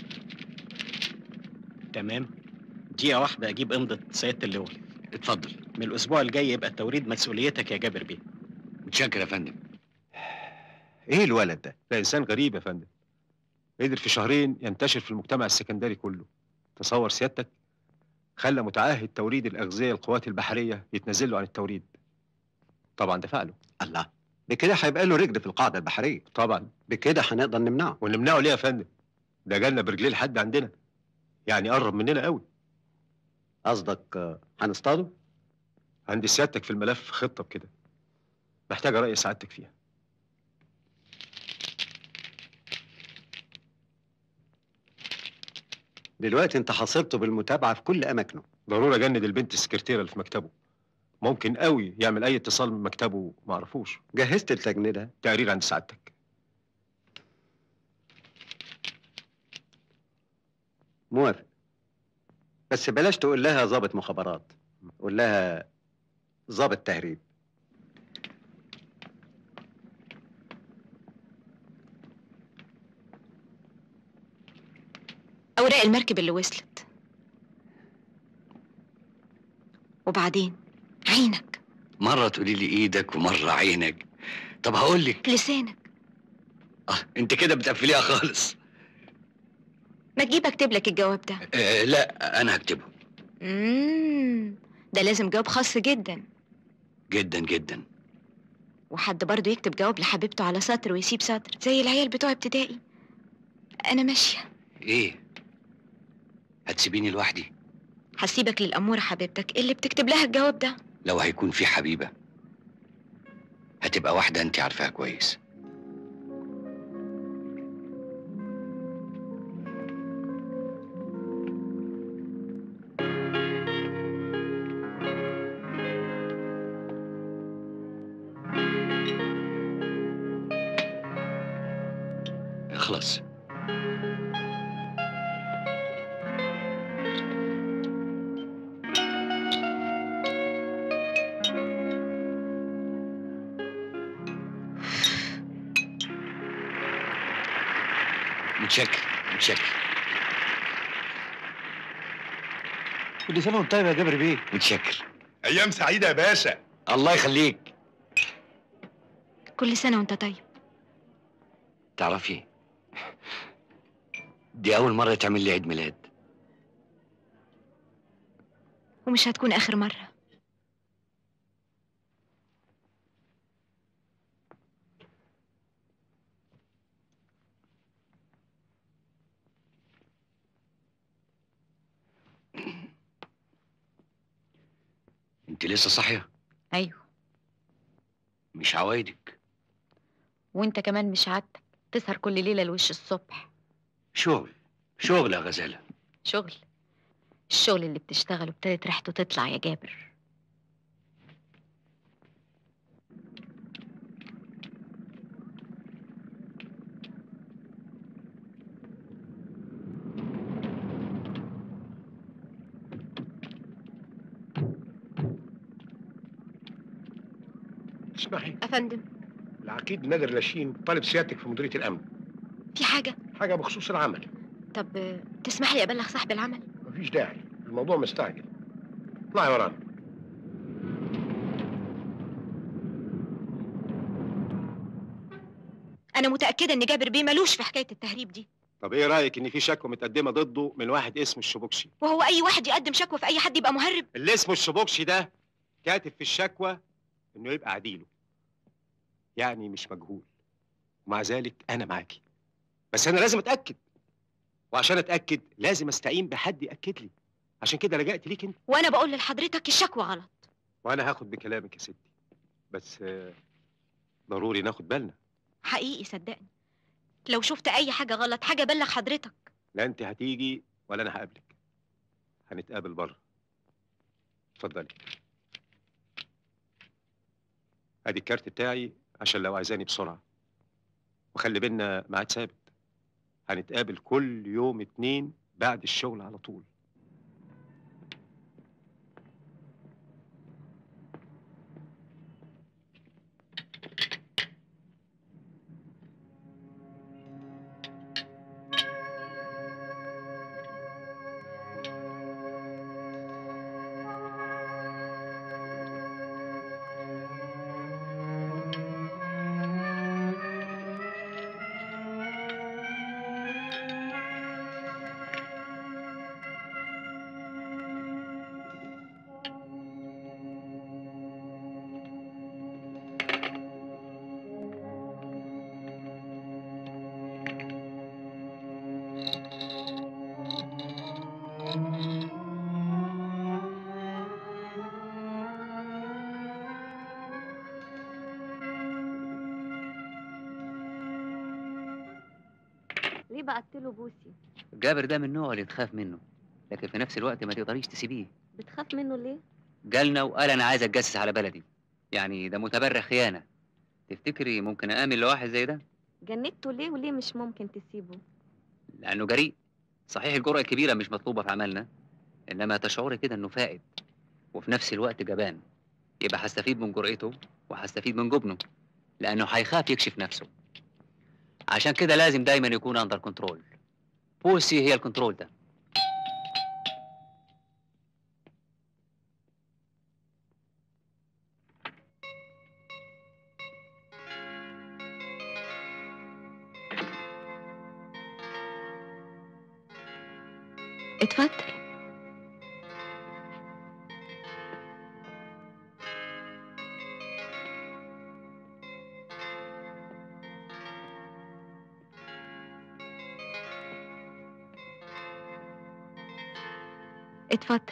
تمام دقيقة واحدة أجيب إمضة سيادة اللواء اتفضل من الأسبوع الجاي يبقى التوريد مسؤوليتك يا جابر بيه متشكر يا فندم ايه الولد ده؟ ده انسان غريب يا فندم قدر في شهرين ينتشر في المجتمع السكندري كله تصور سيادتك خلى متعهد توريد الاغذيه القوات البحريه يتنازل له عن التوريد طبعا دفع له الله بكده هيبقى له رجل في القاعده البحريه طبعا بكده هنقدر نمنعه ونمنعه ليه يا فندم ده جالنا برجليه لحد عندنا يعني قرب مننا قوي قصدك آه، هنصطاده عندي سيادتك في الملف خطه بكده محتاجه راي سعادتك فيها دلوقتي انت حاصرته بالمتابعه في كل اماكنه ضروري اجند البنت السكرتيره اللي في مكتبه ممكن قوي يعمل اي اتصال من مكتبه ما اعرفوش جهزت التجنيده تقرير عند سعادتك موافق بس بلاش تقول لها ضابط مخابرات قول لها ضابط تهريب اوراق المركب اللي وصلت وبعدين عينك مره تقولي لي ايدك ومره عينك طب هقول لك لسانك اه انت كده بتقفليها خالص ما تجيب اكتب لك الجواب ده آه لا انا هكتبه امم ده لازم جواب خاص جدا جدا جدا وحد برضه يكتب جواب لحبيبته على سطر ويسيب سطر زي العيال بتوع ابتدائي انا ماشيه ايه هتسيبيني لوحدي هسيبك للأمورة حبيبتك اللي بتكتب لها الجواب ده لو هيكون في حبيبه هتبقى واحده انت عارفاها كويس خلاص متشكر متشكر كل سنه وانت طيب يا جابر بيه متشكر ايام سعيده يا باشا الله يخليك كل سنة وانت طيب تعرفي دي أول مرة تعمل لي عيد ميلاد ومش هتكون آخر مرة أنت لسه صاحية أيوه مش عوايدك وانت كمان مش عادتك تسهر كل ليلة لوش الصبح شغل شغل يا غزالة شغل الشغل اللي بتشتغله ابتدت ريحته تطلع يا جابر اسمحي أفندم العقيد نادر لاشين طالب سيادتك في مديريه الامن في حاجة حاجه بخصوص العمل طب آه، تسمح لي أبلغ صاحب العمل مفيش داعي الموضوع مستعجل اطلعي ورانا أنا متأكدة إن جابر بيه ملوش في حكاية التهريب دي طب ايه رايك ان في شكوى متقدمه ضده من واحد اسمه الشبوكشي وهو أي واحد يقدم شكوى في أي حد يبقى مهرب اللي اسمه الشبوكشي ده كاتب في الشكوى انه يبقى عديله يعني مش مجهول ومع ذلك انا معاكي بس انا لازم اتاكد وعشان اتاكد لازم استعين بحد ياكد لي عشان كده لجأت ليك انت وأنا بقول لحضرتك الشكوى غلط وانا هاخد بكلامك يا ستي بس آه، ضروري ناخد بالنا حقيقي صدقني لو شفت أي حاجة غلط حاجة بلغ حضرتك لا انت هتيجي ولا انا هقابلك هنتقابل بره اتفضلي ادي الكارت بتاعي عشان لو عايزاني بسرعه وخلي بينا ميعاد ثابت هنتقابل كل يوم اتنين بعد الشغل على طول ليه بعت له بوسي جابر ده من النوع اللي تخاف منه لكن في نفس الوقت ما تقدريش تسيبيه بتخاف منه ليه جالنا وقال انا عايز اتجسس على بلدي يعني ده متبرع خيانه تفتكري ممكن اامن لواحد زي ده جندته ليه وليه مش ممكن تسيبه لانه جريء صحيح الجرأة الكبيرة مش مطلوبة في عملنا انما تشعري كده انه فائد وفي نفس الوقت جبان يبقى هستفيد من جرأته وهستفيد من جبنه لانه هيخاف يكشف نفسه عشان كده لازم دايما يكون اندر كنترول بوسي هي الكنترول ده اتفضل اتفضل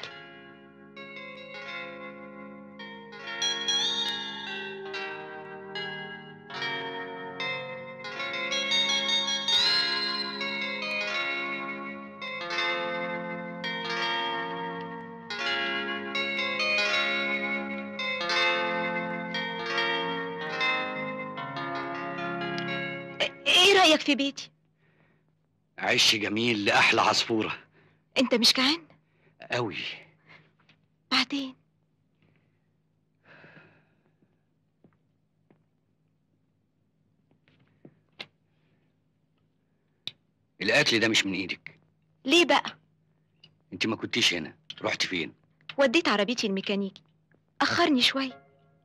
ايه رأيك في بيتي عش جميل لأحلى عصفورة انت مش جعان قوي بعدين القتل ده مش من ايدك ليه بقى انت ما كنتيش هنا رحت فين وديت عربيتي الميكانيكي اخرني شويه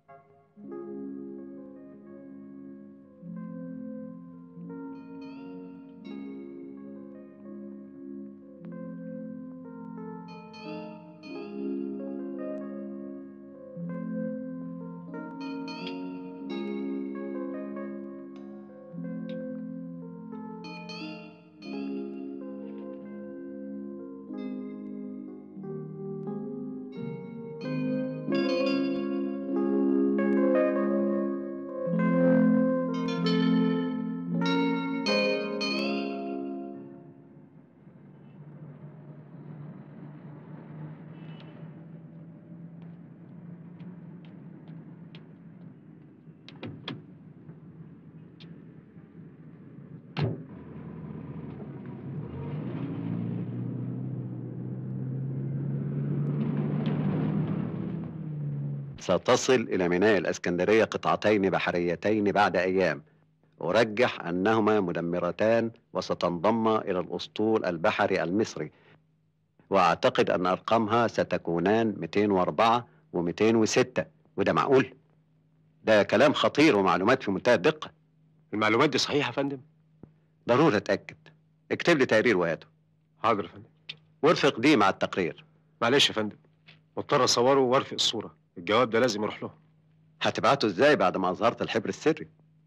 ستصل إلى ميناء الإسكندرية قطعتين بحريتين بعد أيام أرجح أنهما مدمرتان وستنضم إلى الأسطول البحري المصري وأعتقد أن أرقامها ستكونان 204 و206 وده معقول ده كلام خطير ومعلومات في منتهى الدقة المعلومات دي صحيحة يا فندم ضروري أتأكد اكتب لي تقرير وهاته حاضر يا فندم وارفق دي مع التقرير معلش يا فندم مضطر اصوره وارفق الصورة الجواب ده لازم يروح له هتبعته ازاي بعد ما أظهرت الحبر السري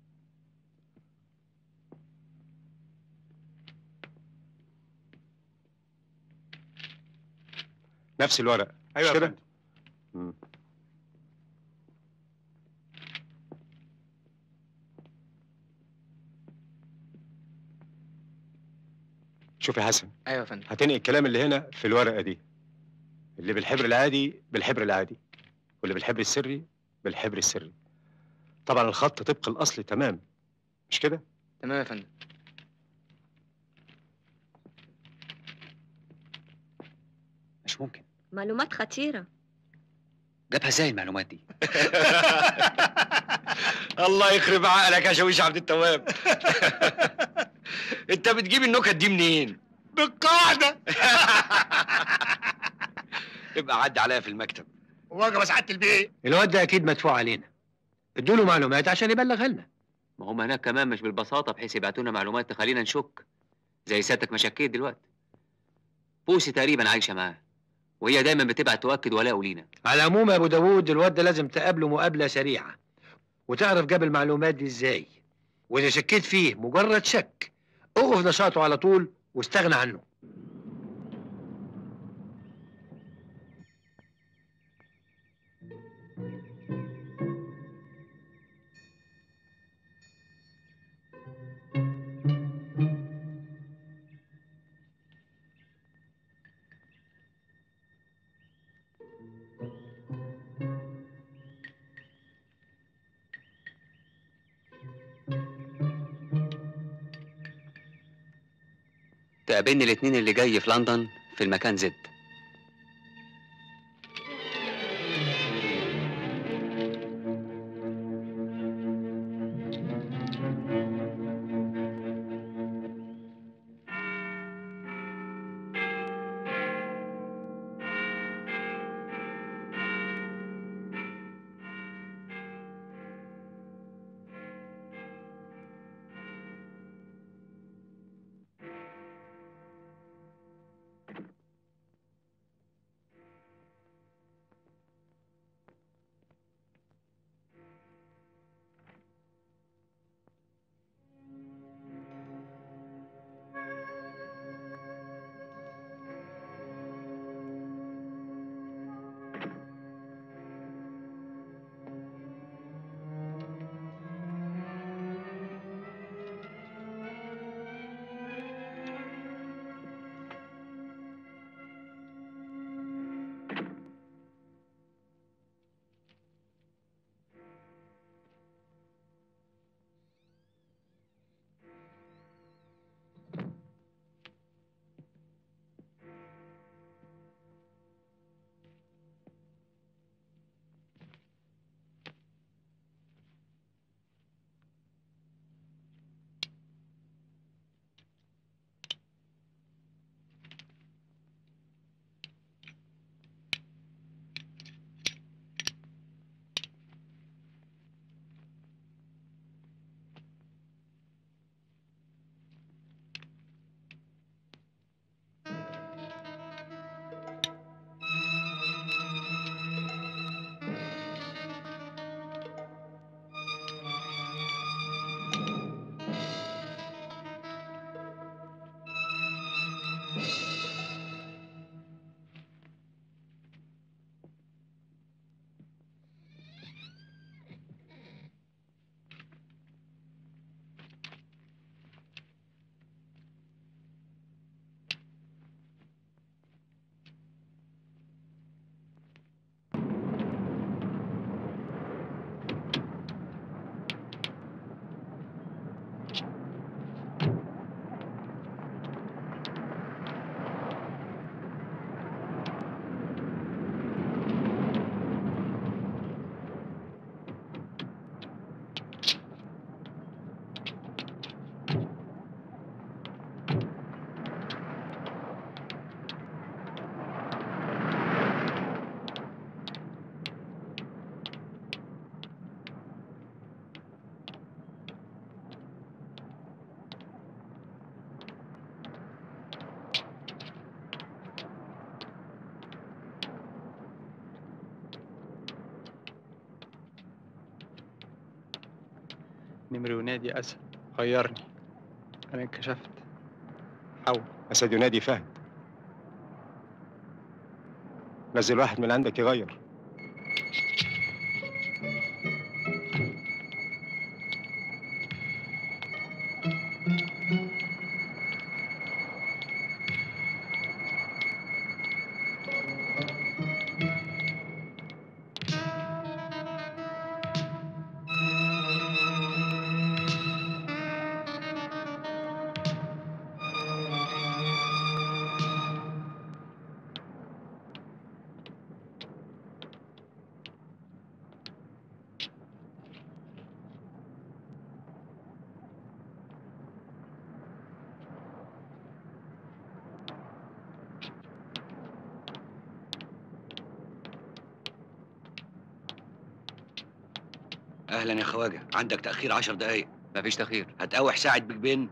نفس الورق أيوة مش يا كده؟ فندم. مم. شوف يا حسن ايوه يا فندم هتنقل الكلام اللي هنا في الورقة دي اللي بالحبر العادي بالحبر العادي واللي بالحبر السري بالحبر السري طبعا الخط طبق الأصل تمام مش كده؟ تمام يا فندم مش ممكن معلومات خطيره جابها ازاي المعلومات دي الله يخرب عقلك يا شويش عبد التواب انت بتجيب النكت دي منين بالقاعدة يبقى عدي عليا في المكتب وجبة سعادة البيه الواد ده اكيد مدفوع علينا ادوا له معلومات عشان يبلغها لنا ما هم هناك كمان مش بالبساطه بحيث يبعتوا لنا معلومات تخلينا نشك زي سيادتك ما شكيت دلوقتي بوسي تقريبا عايشه معاه وهي دايما بتبعت تؤكد ولاءه لينا على العموم يا ابو داوود الواد ده لازم تقابله مقابله سريعه وتعرف جاب المعلومات دي ازاي واذا شكيت فيه مجرد شك اوقف نشاطه على طول واستغنى عنه تقابلني الاثنين اللي جاي في لندن في المكان زد نمر ينادي أسد غيرني أنا انكشفت حاول أسد ينادي فهد نزل واحد من عندك يغير اهلا يا خواجه عندك تاخير عشر دقايق مفيش تاخير هتقاوح ساعه بيج بن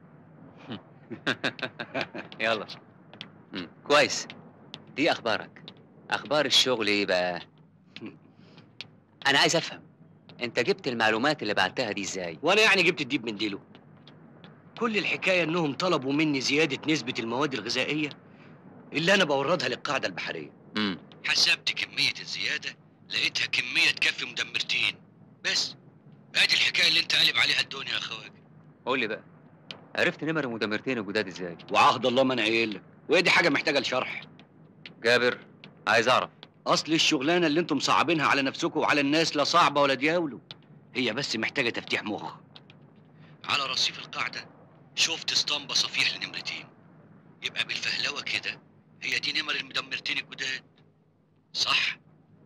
يلا مم. كويس دي اخبارك اخبار الشغل ايه بقى انا عايز افهم انت جبت المعلومات اللي بعتها دي ازاي وانا يعني جبت الديب من ديله كل الحكايه انهم طلبوا مني زياده نسبه المواد الغذائيه اللي انا بوردها للقاعده البحريه امم حسبت كميه الزياده لقيتها كميه تكفي مدمرتين بس ادي الحكايه اللي انت قالب عليها الدنيا يا خواجه قول لي بقى عرفت نمر المدمرتين الجداد ازاي وعهد الله ما انا قايل لك وهي دي حاجه محتاجه لشرح جابر عايز اعرف اصل الشغلانه اللي انتم مصعبينها على نفسكم وعلى الناس لا صعبه ولا دياولو هي بس محتاجه تفتيح مخ على رصيف القاعده شفت اسطمبه صفيح لنمرتين يبقى بالفهلوه كده هي دي نمر المدمرتين الجداد صح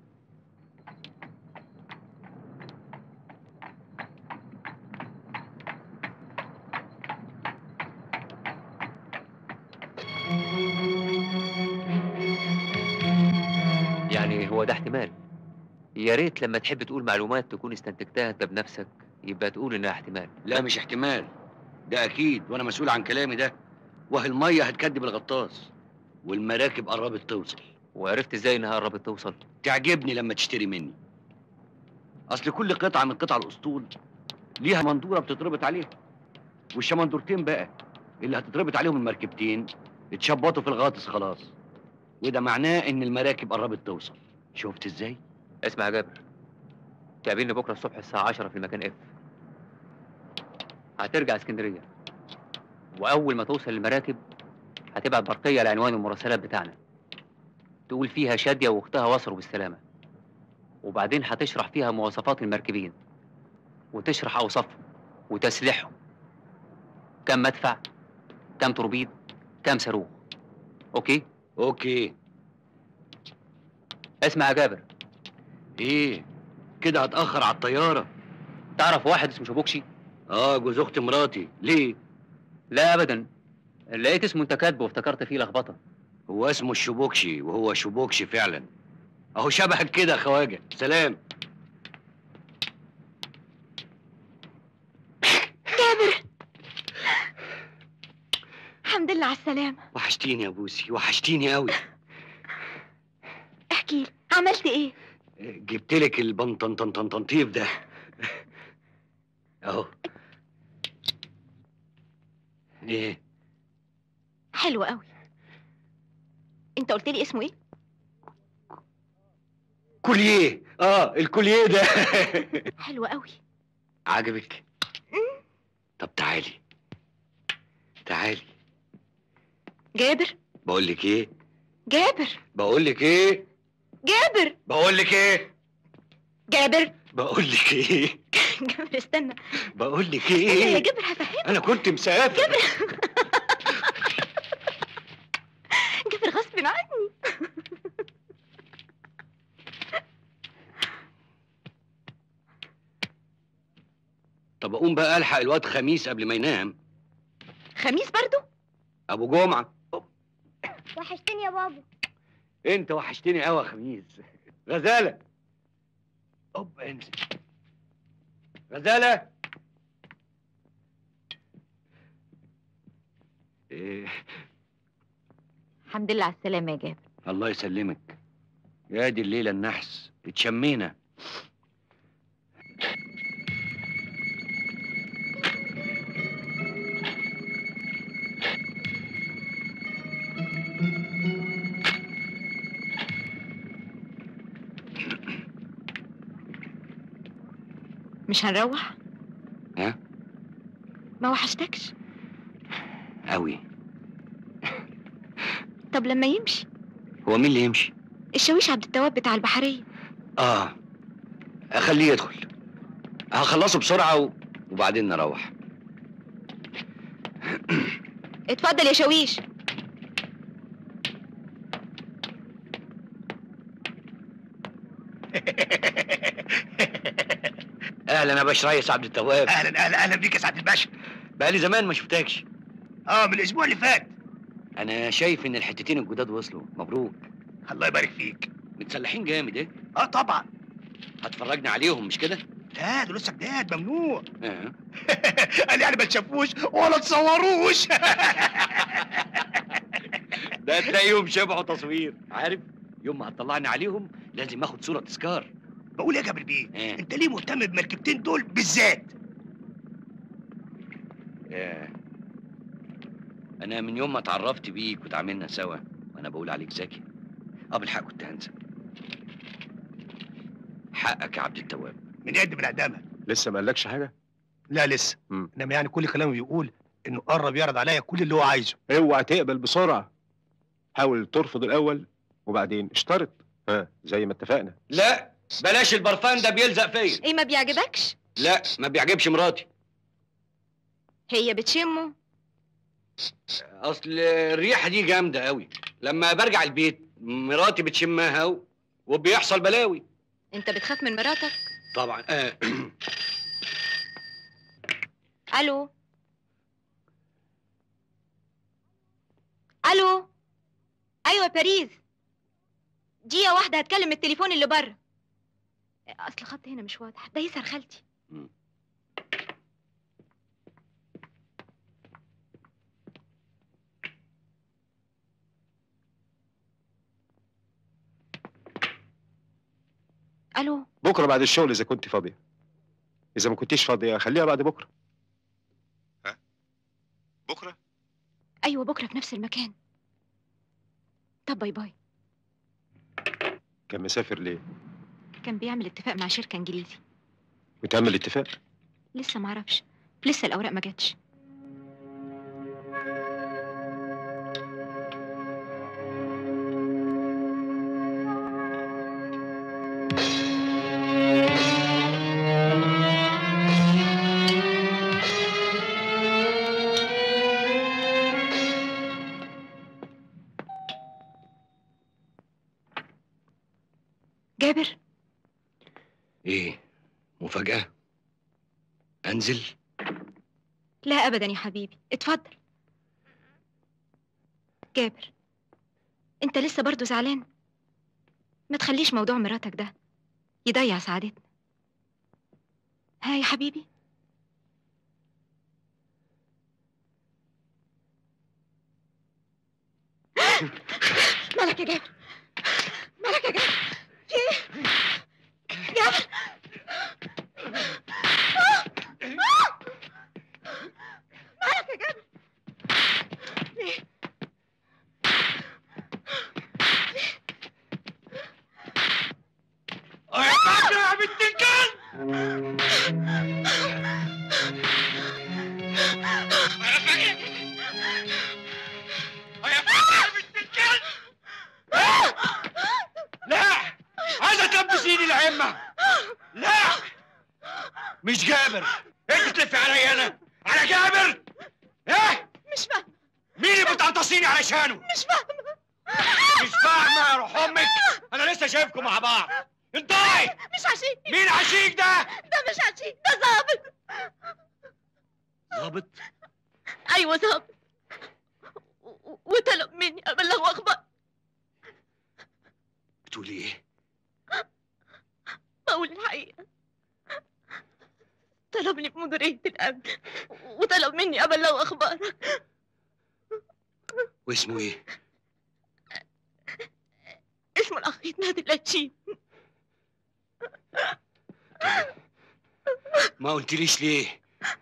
يعني هو ده احتمال يا ريت لما تحب تقول معلومات تكون استنتجتها انت بنفسك يبقى تقول انها احتمال لا مش احتمال ده اكيد وانا مسؤول عن كلامي ده وهي الميه هتكدب الغطاس والمراكب قربت توصل وعرفت ازاي انها قربت توصل تعجبني لما تشتري مني اصل كل قطعه من قطع الاسطول ليها مندوره بتتربط عليها والشمندورتين بقى اللي هتتربط عليهم المركبتين اتشبطوا في الغاطس خلاص وده معناه ان المراكب قربت توصل شفت ازاي اسمع يا جابر تقابلني بكره الصبح الساعه 10 في المكان اف هترجع اسكندريه واول ما توصل المراكب هتبعت برقيه لعنوان المراسلات بتاعنا تقول فيها شاديه واختها وصلوا بالسلامه وبعدين هتشرح فيها مواصفات المركبين وتشرح اوصافهم وتسليحهم كم مدفع كم توربيد كم صاروخ اوكي اوكي اسمع يا جابر ايه كده هتاخر على الطياره تعرف واحد اسمه شبوكشي اه جوز اخت مراتي ليه لا ابدا لقيت اسمه انت كاتبه وافتكرت فيه لخبطه هو اسمه الشبوكشي وهو شبوكشي فعلا اهو شبهك كده يا خواجه سلام جابر الحمد لله على السلامة وحشتيني يا بوسي وحشتيني قوي احكي لي عملت ايه؟ جبت لك البنطنطنطنطيف ده اهو ايه حلو قوي انت قلت لي اسمه ايه؟ كوليه اه الكوليه ده حلو قوي عجبك طب تعالي تعالي جابر بقول لك ايه جابر بقول لك ايه جابر بقول لك ايه جابر بقول لك ايه جابر استنى بقول لك استنى يا ايه جابر هفهمك انا كنت مسافر جابر جابر غصب عني طب اقوم بقى الحق الواد خميس قبل ما ينام خميس برضو ابو جمعه وحشتني يا بابا انت وحشتني قوي يا خميس غزاله اوب انزل غزاله إيه الحمد لله على السلامة يا جابر الله يسلمك يا دي الليله النحس اتشمينا مش هنروح ها ما وحشتكش قوي طب لما يمشي هو مين اللي يمشي الشاويش عبد التواب بتاع البحرية اه اخليه يدخل هخلصه بسرعه و... وبعدين نروح اتفضل يا شاويش اهلا يا باش ريس عبد التواب اهلا اهلا اهلا بيك يا سعاده الباشا بقالي زمان ما شفتكش اه من الاسبوع اللي فات انا شايف ان الحتتين الجداد وصلوا مبروك الله يبارك فيك متسلحين جامد ايه اه طبعا هتفرجنا عليهم مش كده لا دول لسه جداد ممنوع اه قال يعني ما تشافوش ولا تصوروش ده تلاقيهم شبعوا تصوير عارف يوم ما هتطلعني عليهم لازم اخد صوره تذكار بقول يا جابر بيه آه. انت ليه مهتم بالمركبتين دول بالذات آه. انا من يوم ما اتعرفت بيك وتعاملنا سوا وانا بقول عليك ذكي اه بالحق كنت هنسى حقك يا عبد التواب من يد من اعدامها لسه ما قالكش حاجه لا لسه مم. انما يعني كل كلامه بيقول انه قرب يعرض عليا كل اللي هو عايزه اوعى تقبل بسرعه حاول ترفض الاول وبعدين اشترط ها زي ما اتفقنا لا بلاش البرفان ده بيلزق فيا ايه ما بيعجبكش لا ما بيعجبش مراتي هي بتشمه اصل الريحه دي جامده قوي لما برجع البيت مراتي بتشمها و... وبيحصل بلاوي انت بتخاف من مراتك طبعا آه. الو الو ايوه يا باريس دقيقة واحدة هتكلم التليفون اللي بره اصل الخط هنا مش واضح ده يسهر خالتي الو بكره بعد الشغل اذا كنت فاضيه اذا ما كنتيش فاضيه خليها بعد بكره بكره ايوه بكره في نفس المكان طب باي باي كان مسافر ليه كان بيعمل اتفاق مع شركة انجليزي وتعمل اتفاق لسه معرفش لسه الاوراق ما جاتش جابر ايه مفاجاه انزل لا ابدا يا حبيبي اتفضل جابر انت لسه برضو زعلان ما تخليش موضوع مراتك ده يضيع سعادتنا ها يا حبيبي مالك يا جابر مالك يا جابر في ايه جابر آه! آه! مالك يا جابر ليه يا فاكرة يا بنت الكلب يا فاكرة يا بنت الكلب لا عايزة تلبس ايدي العمة لا مش جابر انت تلفي عليا انا على جابر ايه مش فاهمة مين اللي بتعطسيني علشانه مش فاهمة مش فاهمة يا روح امك انا لسه شايفكم مع بعض انطقي مش عشيك مين عشيك ده ده مش عشيك ده ظابط ظابط ايوه ظابط و- و- وطلب مني ابلغه اخبار بتقولي ايه بقول الحقيقه طلبني في مديريه الامن وطلب مني ابلغه اخبارك واسمه ايه اسمه الاخ نادي اللاتشين ما قلتليش ليه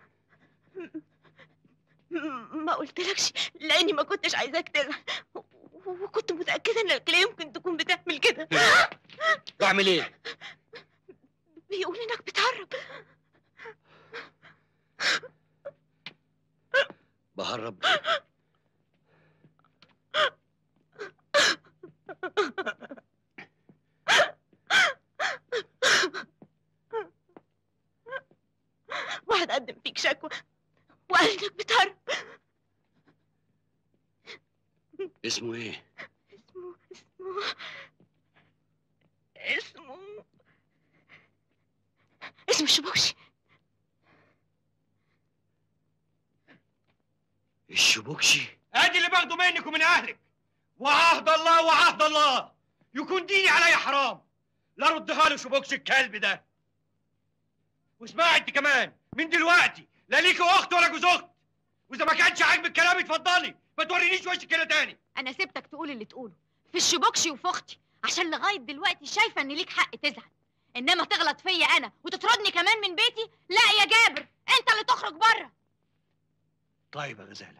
م- ما قلتلكش لاني ما كنتش عايزاك تزعل و- وكنت متاكده انك لا يمكن تكون بتعمل كده بعمل ايه بيقول انك بتهرب بهرب واحد قدم فيك شكوى وقال انك بتهرب اسمه ايه اسمه اسمه اسمه اسمه الشبوشي الشبوكشي ادي اللي باخده منك ومن اهلك وعهد الله وعهد الله يكون ديني عليا حرام لا ردها له شبوكش الكلب ده واسمعي انت كمان من دلوقتي لا ليكي اخت ولا جوز اخت واذا ما كانش عاجبك كلامي اتفضلي ما تورينيش وشك كده تاني انا سبتك تقول اللي تقوله في الشبوكشي وفي اختي عشان لغايه دلوقتي شايفه ان ليك حق تزعل انما تغلط فيا انا وتطردني كمان من بيتي لا يا جابر انت اللي تخرج بره طيب يا غزاله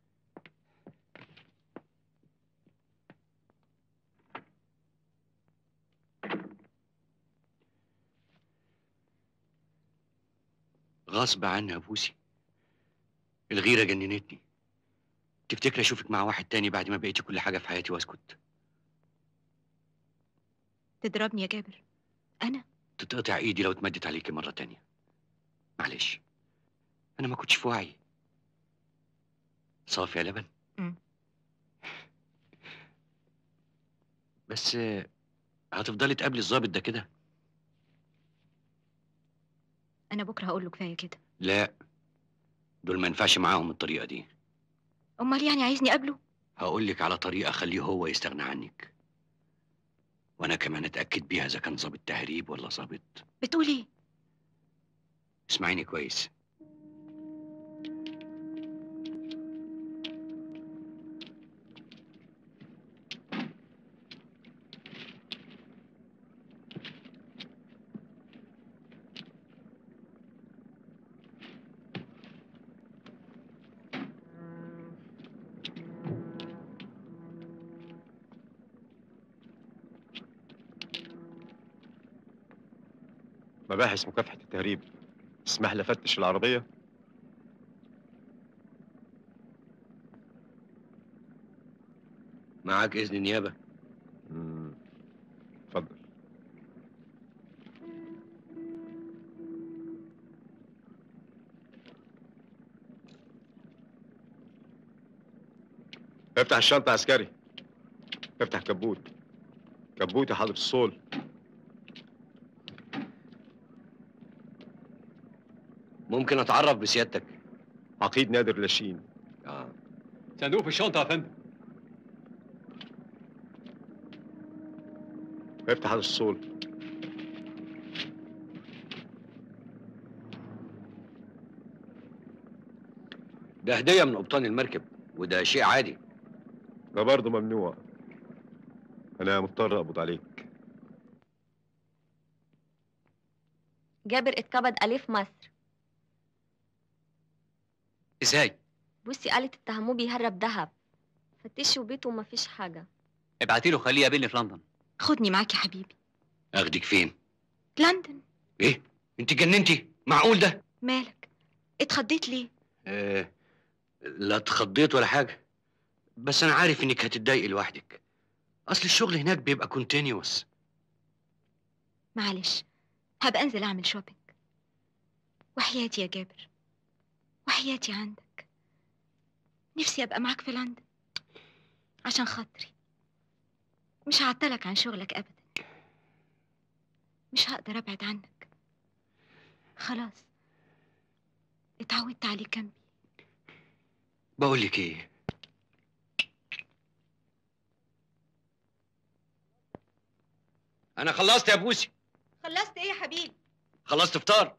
غصب عني يا بوسي الغيرة جننتني تفتكر اشوفك مع واحد تاني بعد ما بقيتي كل حاجة في حياتي واسكت تضربني يا جابر انا تتقطع ايدي لو اتمدت عليكي مرة تانية معلش انا ما كنتش في وعي صافي يا لبن مم. بس آه، هتفضلي تقابلي الظابط ده كده انا بكره هقول له كفايه كده لا دول ما ينفعش معاهم الطريقة دي امال يعني عايزني اقابله هقول لك على طريقة خليه هو يستغنى عنك وانا كمان اتأكد بيها اذا كان ظابط تهريب ولا ظابط بتقول ايه اسمعيني كويس مباحث مكافحة التهريب اسمح لي افتش العربية معاك اذن نيابة مم. اتفضل افتح الشنطة يا عسكري افتح كبوت كبوت يا حضرة الصول ممكن اتعرف بسيادتك عقيد نادر لاشين اه صندوق في الشنطة يا فندم افتح حضرة الصول ده هدية من قبطان المركب وده شيء عادي ده برضه ممنوع انا مضطر اقبض عليك جابر اتقبض عليه في مصر ازاي بصي قالت اتهموه بيهرب دهب فتشوا بيته ومفيش حاجة ابعتي له خليه يقابلني في لندن خدني معاك يا حبيبي اخدك فين لندن ايه انت جننتي معقول ده مالك اتخضيت ليه آه لا اتخضيت ولا حاجة بس انا عارف انك هتتضايقي لوحدك اصل الشغل هناك بيبقى كونتينيوس معلش هبقى انزل اعمل شوبينج وحياتي يا جابر وحياتي عندك نفسي ابقى معاك في لندن عشان خاطري مش هعطلك عن شغلك ابدا مش هقدر ابعد عنك خلاص اتعودت عليك جنبي بقول لك ايه انا خلصت يا بوسي خلصت ايه يا حبيبي خلصت فطار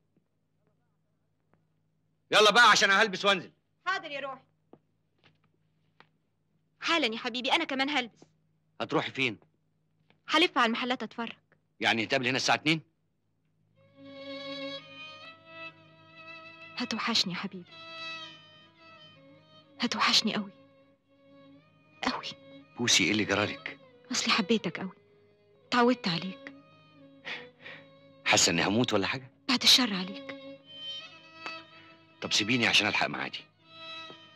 يلا بقى عشان هلبس وانزل حاضر يا روحي حالا يا حبيبي انا كمان هلبس هتروحي فين هلف على المحلات اتفرج يعني نتقابل هنا الساعة 2 هتوحشني يا حبيبي هتوحشني قوي قوي بوسي ايه اللي جرالك اصلي حبيتك قوي اتعودت عليك حاسة اني هموت ولا حاجة بعد الشر عليك طب سيبيني عشان الحق معادي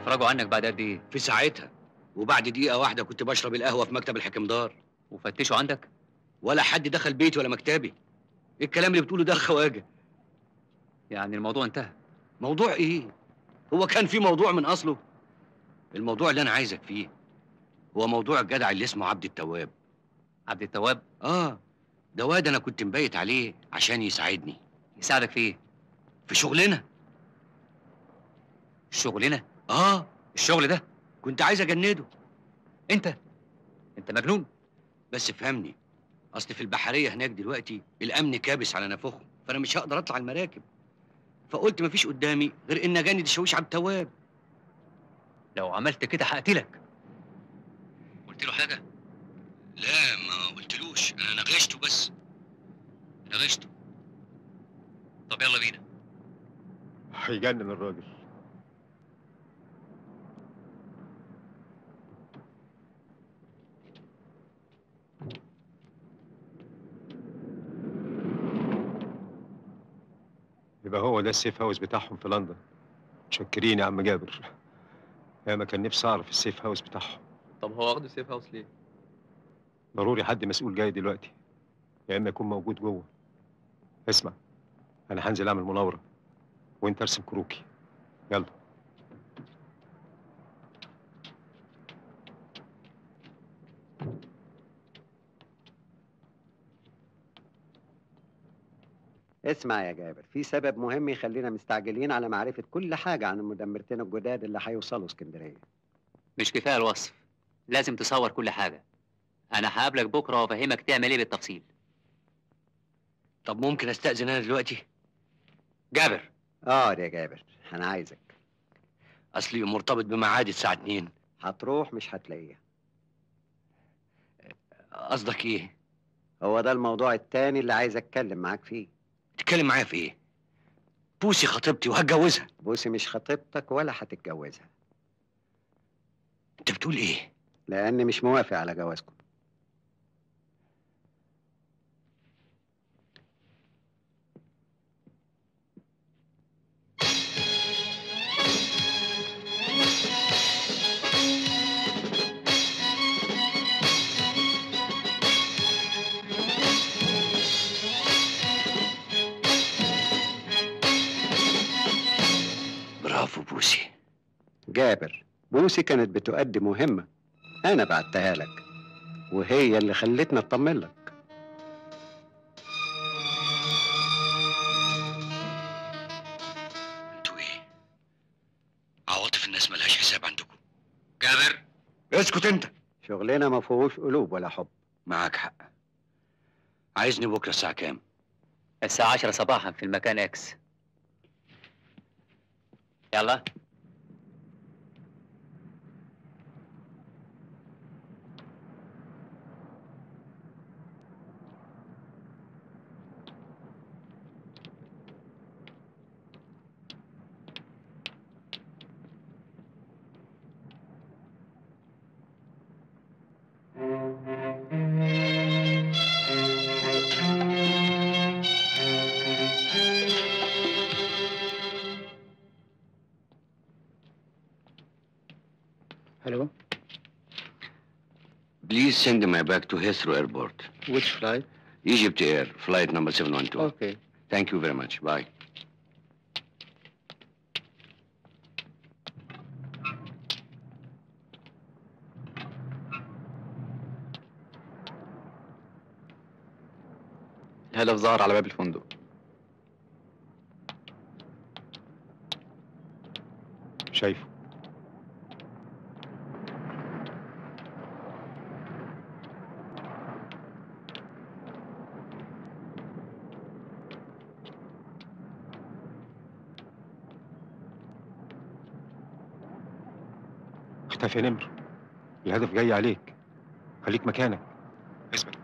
افرجوا عنك بعد قد ايه في ساعتها وبعد دقيقه واحده كنت بشرب القهوه في مكتب الحكمدار وفتشوا عندك ولا حد دخل بيتي ولا مكتبي ايه الكلام اللي بتقوله ده يا خواجه يعني الموضوع انتهى موضوع ايه هو كان في موضوع من اصله الموضوع اللي انا عايزك فيه هو موضوع الجدع اللي اسمه عبد التواب عبد التواب اه ده واد انا كنت مبيت عليه عشان يساعدني يساعدك في ايه في شغلنا شغلنا اه الشغل ده كنت عايز اجنده انت انت مجنون بس فهمني اصل في البحريه هناك دلوقتي الامن كابس على نافوخهم فانا مش هقدر اطلع المراكب فقلت مفيش قدامي غير ان اجند الشاويش عبد التواب لو عملت كده هقتلك قلت له حاجه لا ما قلتلوش انا نغشته بس نغشته طب يلا بينا هيجنن الراجل يبقى هو ده السيف هاوس بتاعهم في لندن متشكرين يا عم جابر يا ما كان نفسي اعرف السيف هاوس بتاعهم طب هو واخده سيف هاوس ليه؟ ضروري حد مسؤول جاي دلوقتي يا اما يكون موجود جوه اسمع انا هنزل اعمل مناوره وانت ارسم كروكي يلا اسمع يا جابر في سبب مهم يخلينا مستعجلين على معرفة كل حاجة عن المدمرتين الجداد اللي هيوصلوا اسكندرية مش كفايه الوصف لازم تصور كل حاجه انا هقابلك بكره وافهمك تعمل ايه بالتفصيل طب ممكن استاذن انا دلوقتي جابر اه يا جابر انا عايزك اصلي مرتبط بميعادي الساعه 2 هتروح مش هتلاقيها قصدك ايه هو ده الموضوع التاني اللي عايز اتكلم معاك فيه تتكلم معايا في ايه بوسي خطيبتي وهتجوزها بوسي مش خطيبتك ولا هتتجوزها انت بتقول ايه لاني مش موافق على جوازكم برافو بوسي جابر بوسي كانت بتؤدي مهمة أنا بعتها لك وهي اللي خلتني أطمن لك انتوا ايه عواطف الناس ملهاش حساب عندكم جابر اسكت انت شغلنا ما فيهوش قلوب ولا حب معاك حق عايزني بكره الساعه كام الساعه 10 صباحا في المكان اكس يلا Hello? Please send my bag to Heathrow Airport. Which flight? Egypt Air, flight number 712. Okay. Thank you very much. Bye. الهدف ظهر على باب الفندق شايفه اختفى يا نمر الهدف جاي عليك خليك مكانك اثبت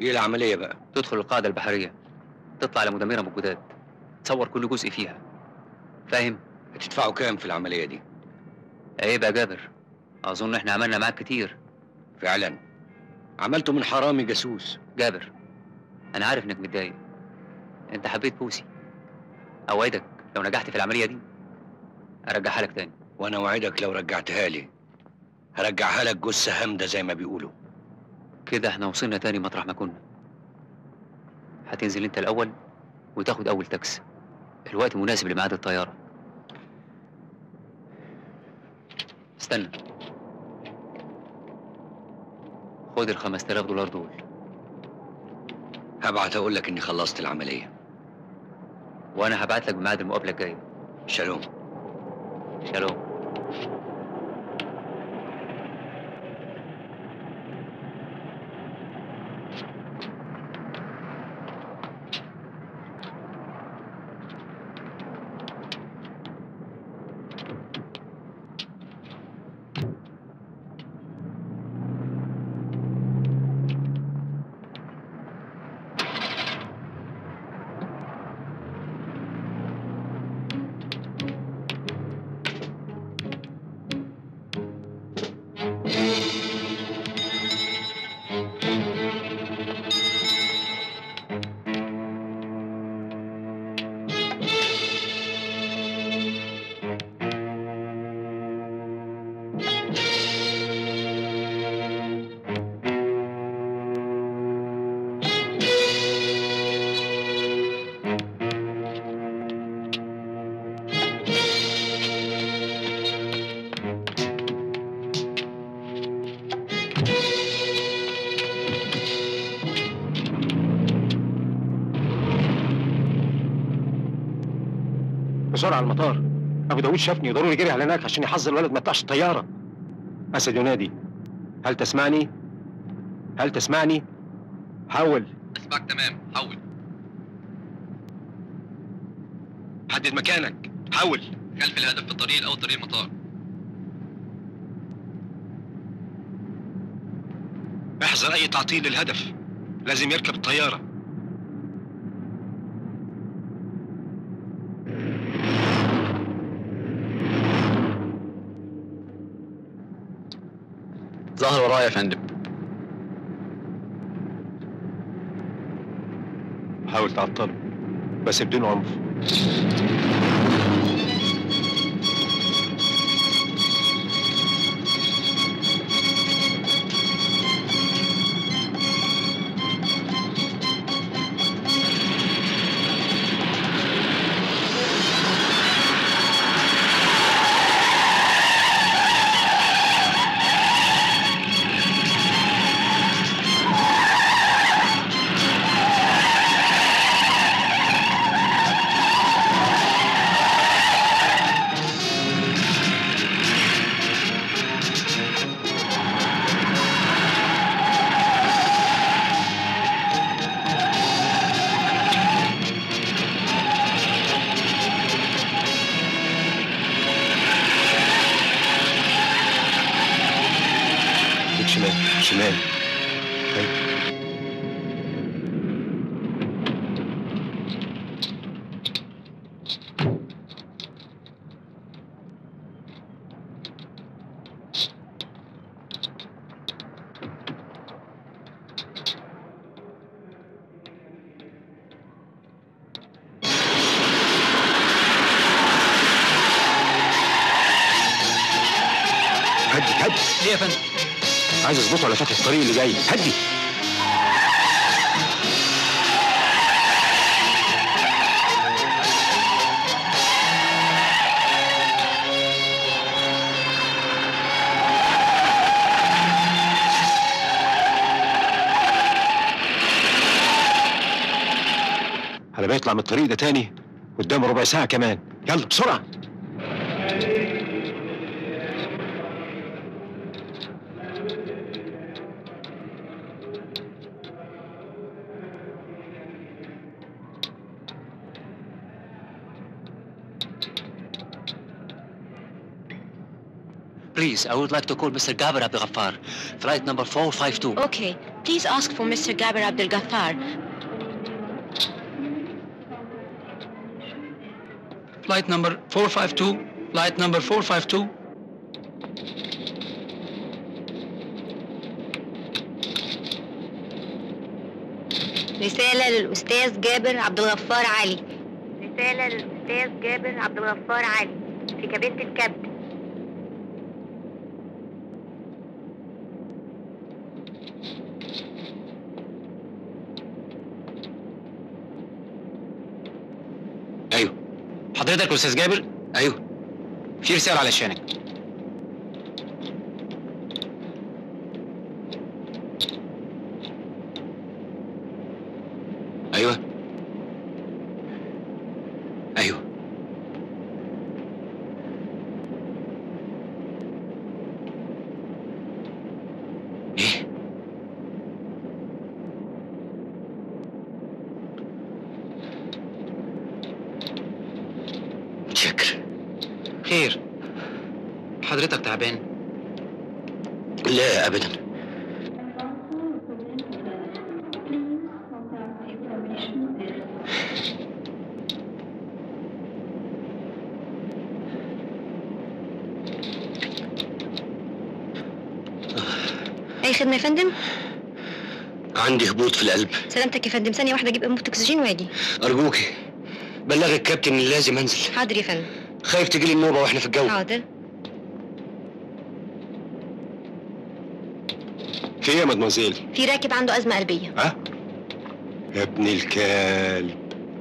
ايه العمليه بقى تدخل القاعده البحريه تطلع على مدمره من الجداد تصور كل جزء فيها فاهم هتدفعوا كام في العمليه دي عيب يا جابر اظن احنا عملنا معاك كتير فعلا عملته من حرامي جاسوس جابر انا عارف انك متضايق انت حبيت بوسي اوعدك لو نجحت في العمليه دي ارجعها لك تاني وانا اوعدك لو رجعتها لي هرجعها لك جثه هامده زي ما بيقولوا كده احنا وصلنا تاني مطرح ما كنا هتنزل انت الاول وتاخد اول تاكس الوقت مناسب لميعاد الطياره استنى خد ال 5000 دولار دول هبعت اقول لك اني خلصت العمليه وانا هبعت لك بميعاد المقابله الجايه شالوم شالوم بسرعه على المطار ابو داوود شافني ضروري جري على هناك عشان يحذر الولد ما يطلعش الطياره اسد ينادي هل تسمعني هل تسمعني حاول اسمعك تمام حول حدد مكانك حاول خلف الهدف في الطريق الاول طريق المطار احذر اي تعطيل للهدف لازم يركب الطياره ظهر ورايا يا فندم حاول تعطله بس بدون عنف ليك شمال شمال طيب. هدي هدي ليه يا فندم عايز اظبطه على شكل الطريق اللي جاي هدي على ما يطلع من الطريق ده تاني قدامه ربع ساعة كمان يلا بسرعة Please, I would like to call Mr. Gaber Abdel Ghaffar. Flight number 452. اوكي Please ask for Mr. Gaber Abdel Ghaffar. Flight number 452. Flight number 452. رسالة للأستاذ جابر عبد الغفار علي رسالة للأستاذ جابر عبد الغفار علي في كابينة الكابتن ايوه حضرتك استاذ جابر ايوه في رساله علشانك ايوه ايوه ايه متشكر خير حضرتك تعبان لا ابدا أي خدمة يا فندم؟ عندي هبوط في القلب سلامتك يا فندم ثانية واحدة أجيب أنبوبة أكسجين وأجي ارجوكي بلغ الكابتن ان لازم انزل حاضر يا فندم خايف تجيلي النوبه واحنا في الجو حاضر في ايه يا مدموزيل في راكب عنده أزمة قلبية ها يا ابن الكلب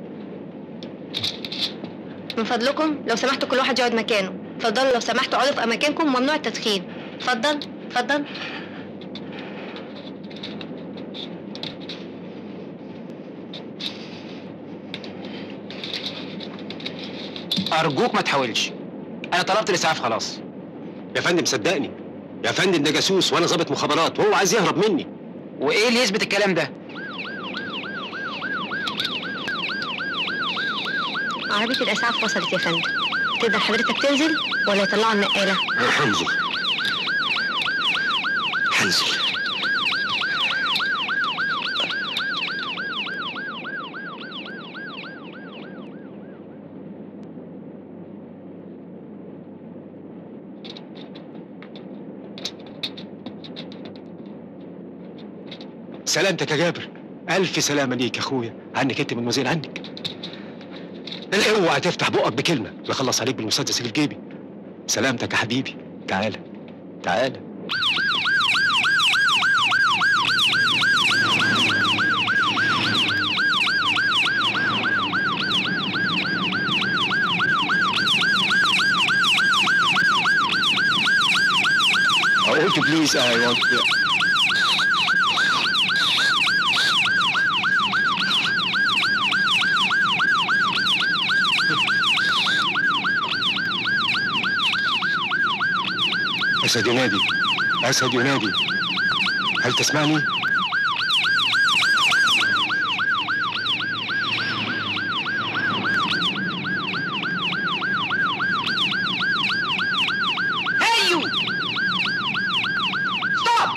من فضلكم لو سمحتوا كل واحد يقعد مكانه اتفضلوا لو سمحتوا اقعدوا في أماكنكم ممنوع التدخين اتفضل اتفضل ارجوك ما تحاولش انا طلبت الاسعاف خلاص يا فندم صدقني يا فندم ده جاسوس وانا ضابط مخابرات وهو عايز يهرب مني وايه اللي يثبت الكلام ده عربية الإسعاف وصلت يا فندم تقدر حضرتك تنزل ولا يطلعوا النقالة انا هنزل هنزل سلامتك يا جابر الف سلامه ليك يا اخويا عنك انت من وزير عنك اوعى تفتح بقك بكلمه بخلص عليك بالمسدس اللي في جيبي سلامتك يا حبيبي تعالى تعالى I want to please, I want to... أسد ينادي أسد ينادي هل تسمعني؟ Hey, you! Stop!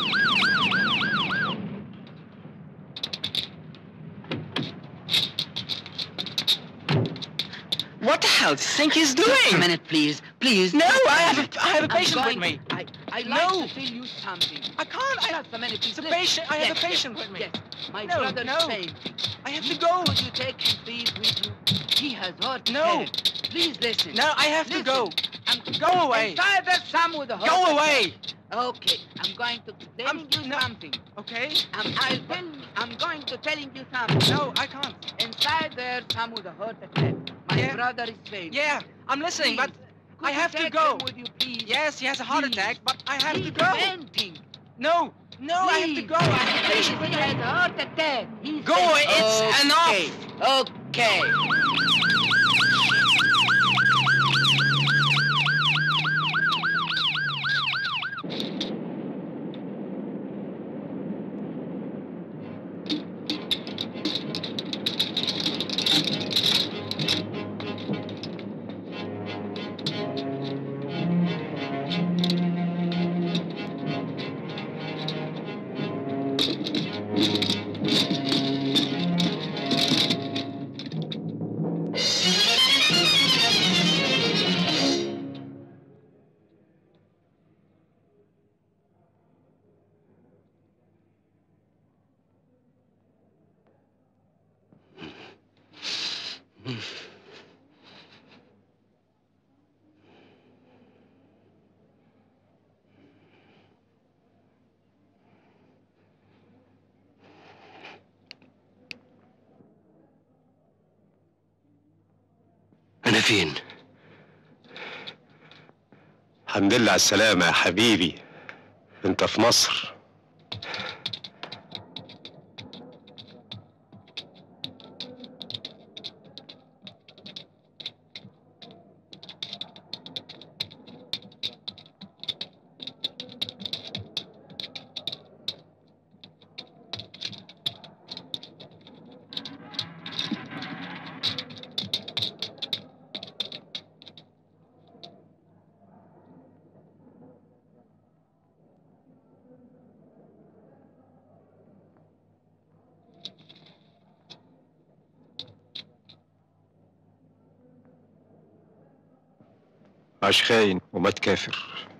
What the hell do you think he's doing? Just a minute, please. Please. No, Just a I have a- minute. I have a I'm patient with going- me. I, I'd No. like to tell you something. I can't. I, Just a minute, please. It's a Listen. patient. I have Yes, a patient yes, with me. Yes. My No, brother's no. fainting. I have to go. Would you take him, please, with you? He has heart No. attack. Please listen. No, I have to Listen. go. I'm Go away. Inside there's some with a heart Go attack. away. Okay, I'm going to telling you something. Okay. I'm, I'll tell, I'm going to telling you something. No, I can't. Inside there, some with a heart attack. My Yeah. brother is fainting. Yeah, I'm listening, but Could I you have to take go. him with you, please? Yes, he has a heart Please. attack, but I have He's to go. fainting. No, no, I have to Please. go. I have a Please, patient with he me. has a heart attack. He's Go, fainting. it's okay. enough. Okay. فين الحمد لله على السلامة يا حبيبي انت في مصر عاش خاين ومات كافر